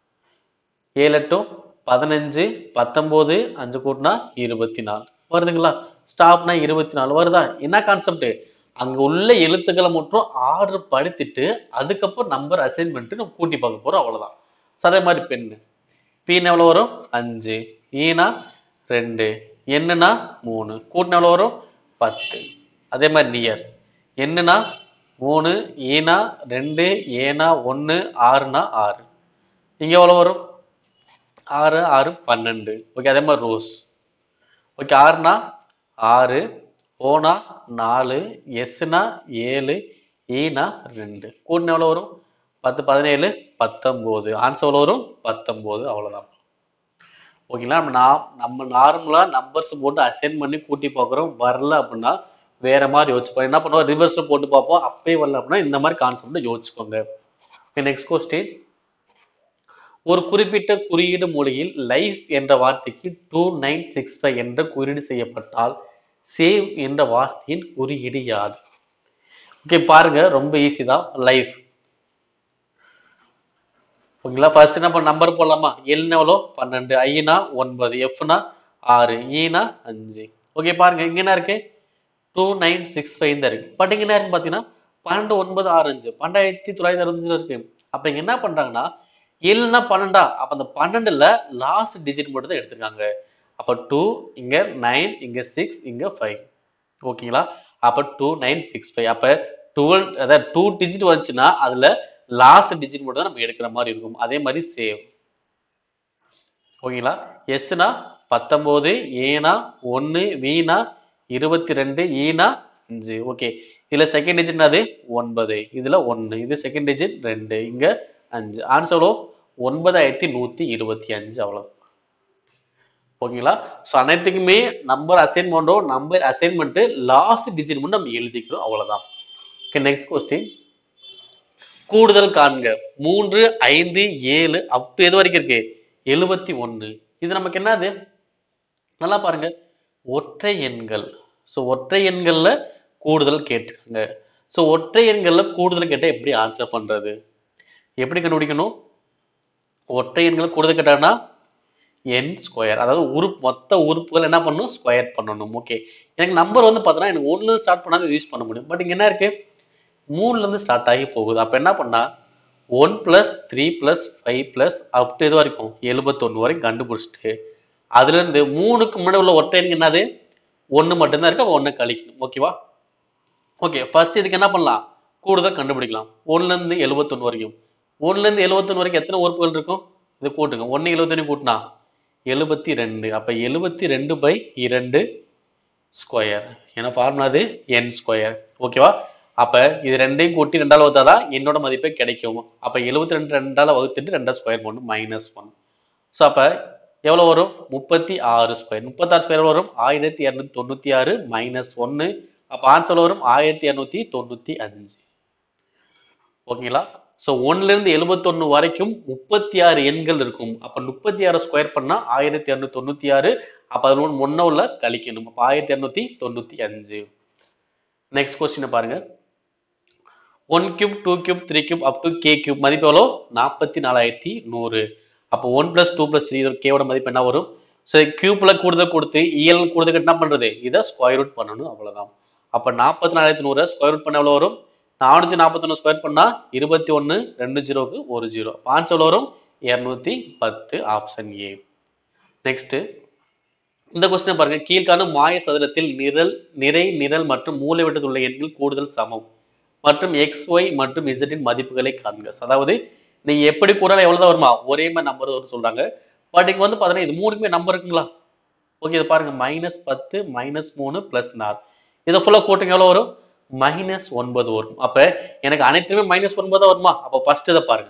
ஏழு எட்டும் பதினஞ்சு பத்தொம்போது அஞ்சு கூட்டினா இருபத்தி நாலு வருதுங்களா ஸ்டாப்னா இருபத்தி நாலு வருதா என்ன கான்செப்ட் அங்க உள்ள எழுத்துக்களை மட்டும் ஆர்டர் படுத்திட்டு அதுக்கப்புறம் நம்பர் அசைன் பண்ணிட்டு நம்ம கூட்டி பார்க்க போறோம் அவ்வளவுதான் So, அதே மாதிரி பெண்ணு பீன் எவ்வளவு வரும் அஞ்சு ஈனா ரெண்டு என்னன்னா மூணு கூட்டின எவ்வளவு வரும் பத்து அதே மாதிரி நியர் என்னன்னா மூணு ஈனா ரெண்டு ஏனா ஒன்று ஆறுனா ஆறு இங்க எவ்வளவு வரும் ஆறு ஆறு பன்னெண்டு ஓகே அதே மாதிரி ரோஸ் ஓகே ஆறுனா ஆறு ஓனா நாலு எஸ்னா ஏழு ஈனா ரெண்டு கூட்டின எவ்வளோ வரும் பத்து பதினேழு பத்தொம்போது ஆன்சர் எவ்வளோ வரும் பத்தொம்போது அவ்வளோதான் ஓகேங்களா நம்ம நா நம்ம நார்மலாக நம்பர்ஸ் போட்டு அசைன் பண்ணி கூட்டி பார்க்குறோம் வரல அப்படின்னா வேற மாதிரி யோசிச்சுப்போம் என்ன பண்ணுவோம் ரிவர்ஸில் போட்டு பார்ப்போம் அப்பயே வரல அப்படின்னா இந்த மாதிரி கான்செப்ட் யோசிச்சுக்கோங்க நெக்ஸ்ட் கொஸ்டின் ஒரு குறிப்பிட்ட குறியீடு மொழியில் லைஃப் என்ற வார்த்தைக்கு டூ நைன் சிக்ஸ் ஃபைவ் என்ற குறியீடு செய்யப்பட்டால் சேவ் என்ற வார்த்தையின் குறியீடு யாது ஓகே பாருங்க ரொம்ப ஈஸி தான் லைஃப் ஓகேங்களா ஃபர்ஸ்ட் என்ன பண்ண நம்பர் போடலாமா எல்னா எவ்வளோ பன்னெண்டு ஐனா ஒன்பது எஃப்னா ஆறு ஈனா அஞ்சு ஓகே பாருங்க இங்க என்ன இருக்கு டூ நைன் சிக்ஸ் ஃபைவ் தான் இருக்கு பட் இங்க என்ன இருக்கு பார்த்தீங்கன்னா பன்னெண்டு ஒன்பது ஆறு அஞ்சு பன்னெண்டாயிரத்தி தொள்ளாயிரத்தி அறுபத்தஞ்சுல இருக்கு அப்ப இங்க என்ன பண்றாங்கன்னா ஏழுனா பன்னெண்டா அப்ப அந்த பன்னெண்டுல லாஸ்ட் டிஜிட் மட்டும் தான் எடுத்திருக்காங்க அப்ப டூ இங்க நைன் இங்க சிக்ஸ் இங்க ஃபைவ் ஓகேங்களா அப்ப டூ நைன் சிக்ஸ் ஃபைவ் அப்ப டுவெல் அதாவது டூ டிஜிட் வந்துச்சுன்னா அதுல லாஸ்ட் டிஜிட் மட்டும் தான் நம்ம எடுக்கிற மாதிரி இருக்கும் அதே மாதிரி சேவ் ஓகேங்களா எஸ்னா பத்தொம்போது ஏனா ஒன்று வீணா இருபத்தி ரெண்டு ஈனா அஞ்சு ஓகே இதுல செகண்ட் டிஜிட் அது ஒன்பது இதுல ஒன்று இது செகண்ட் டிஜிட் ரெண்டு இங்க அஞ்சு ஆன்சர் எவ்வளோ ஒன்பதாயிரத்தி நூத்தி இருபத்தி அஞ்சு அவ்வளோ ஓகேங்களா ஸோ அனைத்துக்குமே நம்பர் அசைன் பண்ணுறோம் நம்பர் அசைன் பண்ணிட்டு லாஸ்ட் டிஜிட் மட்டும் நம்ம எழுதிக்கிறோம் அவ்வளவுதான் ஓகே நெக்ஸ்ட் கொஸ்டின் கூடுதல் காண்க மூன்று ஐந்து ஏழு அப்ப எது வரைக்கும் இருக்கு எழுபத்தி ஒன்று இது நமக்கு என்னது நல்லா பாருங்க ஒற்றை எண்கள் ஸோ ஒற்றை எண்கள்ல கூடுதல் கேட்டுருக்காங்க ஸோ ஒற்றை எண்கள்ல கூடுதல் கேட்டால் எப்படி ஆன்சர் பண்றது எப்படி கண்டுபிடிக்கணும் ஒற்றை எண்கள் கூடுதல் கேட்டாங்கன்னா என் ஸ்கொயர் அதாவது உறுப்பு மொத்த உறுப்புகள் என்ன பண்ணணும் ஸ்கொயர் பண்ணணும் ஓகே எனக்கு நம்பர் வந்து பார்த்தோன்னா எனக்கு ஒன்று ஸ்டார்ட் பண்ணால் யூஸ் பண்ண முடியும் பட் இங்க என்ன இருக்கு மூணுல இருந்து ஸ்டார்ட் ஆகி போகுது அப்போ என்ன பண்ணா one plus three plus five plus up to இது வரைக்கும் எழுபத்தொன்று வரைக்கும் கண்டுபிடிச்சிட்டு அதுல இருந்து மூணுக்கு முன்னாடி உள்ள ஒற்றை எண்ணுக்கு என்னது ஒன்று மட்டும்தான் இருக்கு அப்போ ஒன்று கழிக்கணும் ஓகேவா ஓகே ஃபர்ஸ்ட் இதுக்கு என்ன பண்ணலாம் கூடுதல் கண்டுபிடிக்கலாம் ஒண்ணுல இருந்து எழுபத்தொன்று வரைக்கும் ஒண்ணுல இருந்து எழுபத்தொன்று வரைக்கும் எத்தனை உறுப்புகள் இருக்கும் இது கூட்டுங்க ஒன்று எழுபத்தொன்னு கூட்டினா எழுபத்தி ரெண்டு அப்ப எழுபத்தி ரெண்டு பை இரண்டு ஸ்கொயர் ஏன்னா ஃபார்முலா அது என் ஸ்கொயர் ஓகேவா அப்ப இது ரெண்டையும் கூட்டி ரெண்டால வகுத்தாதான் என்னோட மதிப்பே கிடைக்கும் அப்ப எழுபத்தி ரெண்டு ரெண்டால வகுத்துட்டு ரெண்டா ஸ்கொயர் பண்ணணும் மைனஸ் ஒன் ஸோ அப்ப எவ்வளவு வரும் முப்பத்தி ஆறு ஸ்கொயர் முப்பத்தாறு ஸ்கொயர் வரும் ஆயிரத்தி இரநூத்தி தொண்ணூத்தி ஆறு மைனஸ் ஒன்னு அப்ப ஆன்சர் வரும் ஆயிரத்தி இரநூத்தி தொண்ணூத்தி அஞ்சு ஓகேங்களா ஸோ ஒன்னுல இருந்து எழுபத்தொன்னு வரைக்கும் முப்பத்தி ஆறு எண்கள் இருக்கும் அப்ப முப்பத்தி ஆறு ஸ்கொயர் பண்ணா ஆயிரத்தி இரநூத்தி தொண்ணூத்தி ஆறு அப்ப அது முன்ன உள்ள கழிக்கணும் அப்ப ஆயிரத்தி இரநூத்தி தொண்ணூத்தி அஞ்சு நெக்ஸ்ட் கொஸ்டினை பாருங்க one cube two cube three cube up to K cube மதிப்பு எவ்வளோ நாற்பத்தி நாலாயிரத்தி நூறு அப்போ one plus two plus three கேவோட மதிப்பு என்ன வரும் சரி கியூப்ல கூடுதல் கொடுத்து இயல் கூடுதல் என்ன பண்றது இதை ஸ்கொயர் ரூட் பண்ணணும் அவ்வளவுதான் அப்ப நாற்பத்தி நாலாயிரத்தி நூறு ஸ்கொயர் ரூட் பண்ண எவ்வளவு வரும் நானூத்தி நாற்பத்தொன்னு ஸ்கொயர் பண்ணா இருபத்தி ஒன்னு ரெண்டு ஜீரோக்கு ஒரு ஜீரோ ஆன்சர் எவ்வளவு வரும் இருநூத்தி பத்து ஆப்ஷன் ஏ நெக்ஸ்ட் இந்த கொஸ்டின் பாருங்க கீழ்காணும் மாய சதுரத்தில் நிரல் நிறை நிரல் மற்றும் மூலைவிட்டத்தில் உள்ள எண்கள் கூடுதல் சமம் மற்றும் எக்ஸ் ஒய் மற்றும் இசட்டின் மதிப்புகளை காண்க அதாவது நீங்க எப்படி கூடாலும் எவ்வளவுதான் வருமா ஒரே மாதிரி நம்பர் வரும் சொல்றாங்க பட் இங்க வந்து பாத்தீங்கன்னா இது மூணுக்குமே நம்பர் இருக்குங்களா ஓகே இது பாருங்க மைனஸ் பத்து மைனஸ் மூணு பிளஸ் நாலு இதை ஃபுல்லா கூட்டுங்க எவ்வளவு வரும் மைனஸ் ஒன்பது வரும் அப்ப எனக்கு அனைத்துமே மைனஸ் ஒன்பதா வருமா அப்ப ஃபர்ஸ்ட் இதை பாருங்க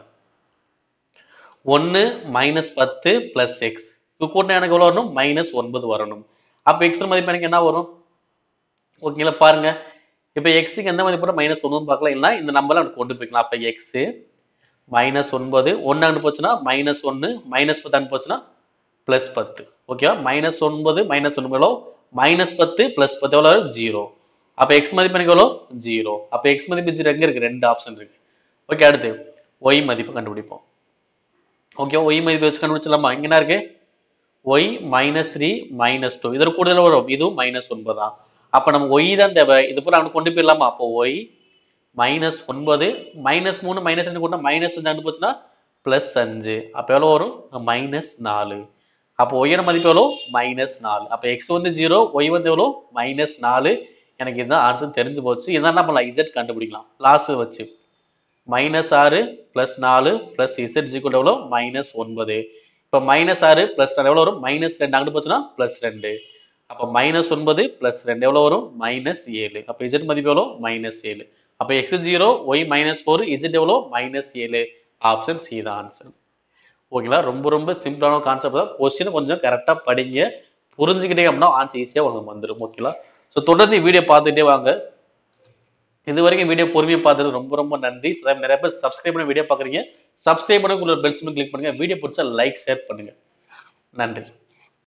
ஒன்னு மைனஸ் பத்து பிளஸ் எக்ஸ் இது கூட்டினா எனக்கு எவ்வளவு வரணும் மைனஸ் ஒன்பது வரணும் அப்ப எக்ஸ் மதிப்பு எனக்கு என்ன வரும் ஓகேங்களா பாருங்க இப்போ எக்ஸுக்கு எந்த மதிப்பு மைனஸ் ஒன்று பார்க்கலாம் இல்லைன்னா இந்த நம்பர்ல எனக்கு கொண்டு போய்க்கலாம் அப்போ எக்ஸ் மைனஸ் ஒன்பது ஒன்று அங்கே போச்சுன்னா மைனஸ் ஒன்று மைனஸ் பத்து அங்கே போச்சுன்னா ப்ளஸ் பத்து ஓகேவா மைனஸ் ஒன்பது மைனஸ் ஒன்று எவ்வளோ மைனஸ் பத்து ப்ளஸ் பத்து எவ்வளோ ஜீரோ அப்போ எக்ஸ் மதிப்பு எனக்கு எவ்வளோ ஜீரோ அப்போ எக்ஸ் மதிப்பு ஜீரோ எங்கே இருக்கு ரெண்டு ஆப்ஷன் இருக்கு ஓகே அடுத்து ஒய் மதிப்பு கண்டுபிடிப்போம் ஓகே ஒய் மதிப்பு வச்சு கண்டுபிடிச்சலாமா இங்க என்ன இருக்கு Y minus three minus two இதற்கு கூடுதல் வரும் இதுவும் மைனஸ் ஒன்பது தான் அப்போ நம்ம ஒய் தான் தேவை இது போல அவனுக்கு கொண்டு போயிடலாமா அப்போ ஒய் மைனஸ் ஒன்பது மைனஸ் மூணு மைனஸ் ரெண்டு கூட மைனஸ் அஞ்சு அனுப்பி போச்சுன்னா ப்ளஸ் அஞ்சு அப்போ எவ்வளோ வரும் மைனஸ் நாலு அப்போ ஒய்யோட மதிப்பு எவ்வளோ மைனஸ் நாலு அப்போ எக்ஸ் வந்து ஜீரோ ஒய் வந்து எவ்வளோ மைனஸ் நாலு எனக்கு இதுதான் ஆன்சர் தெரிஞ்சு போச்சு இதான் என்ன பண்ணலாம் இசட் கண்டுபிடிக்கலாம் லாஸ்ட் வச்சு மைனஸ் ஆறு ப்ளஸ் நாலு ப்ளஸ் இசட் ஜிக்குள்ள எவ்வளோ மைனஸ் ஒன்பது இப்போ மைனஸ் ஆறு ப்ளஸ் நாலு எவ்வளோ வரும் மைனஸ் ரெண்டு அங்கிட்டு போச்சுன்னா ப்ளஸ் ரெண்டு அப்போ மைனஸ் ஒன்பது ப்ளஸ் ரெண்டு எவ்வளோ வரும் மைனஸ் ஏழு அப்போ இஜெட் மதிப்பு எவ்வளோ மைனஸ் ஏழு அப்போ x zero Y minus four Z எவ்வளோ மைனஸ் ஏழு ஆப்ஷன் சி தான் ஆன்சர் ஓகேங்களா ரொம்ப ரொம்ப சிம்பிளான கான்செப்ட் தான் கொஸ்டின் கொஞ்சம் கரெக்டாக படிங்க புரிஞ்சுக்கிட்டே அப்படின்னா ஆன்சர் ஈஸியாக உங்களுக்கு வந்துடும் ஓகேங்களா ஸோ தொடர்ந்து வீடியோ பார்த்துட்டே வாங்க இது வரைக்கும் வீடியோ பொறுமையாக பார்த்தது ரொம்ப ரொம்ப நன்றி So, நிறைய பேர் சப்ஸ்கிரைப் பண்ணி வீடியோ பார்க்குறீங்க சப்ஸ்கிரைப் பண்ணி பெல் சிம் கிளிக் பண்ணுங்க வீடியோ பிடிச்சா லைக் ஷேர் பண்ணுங்க நன்றி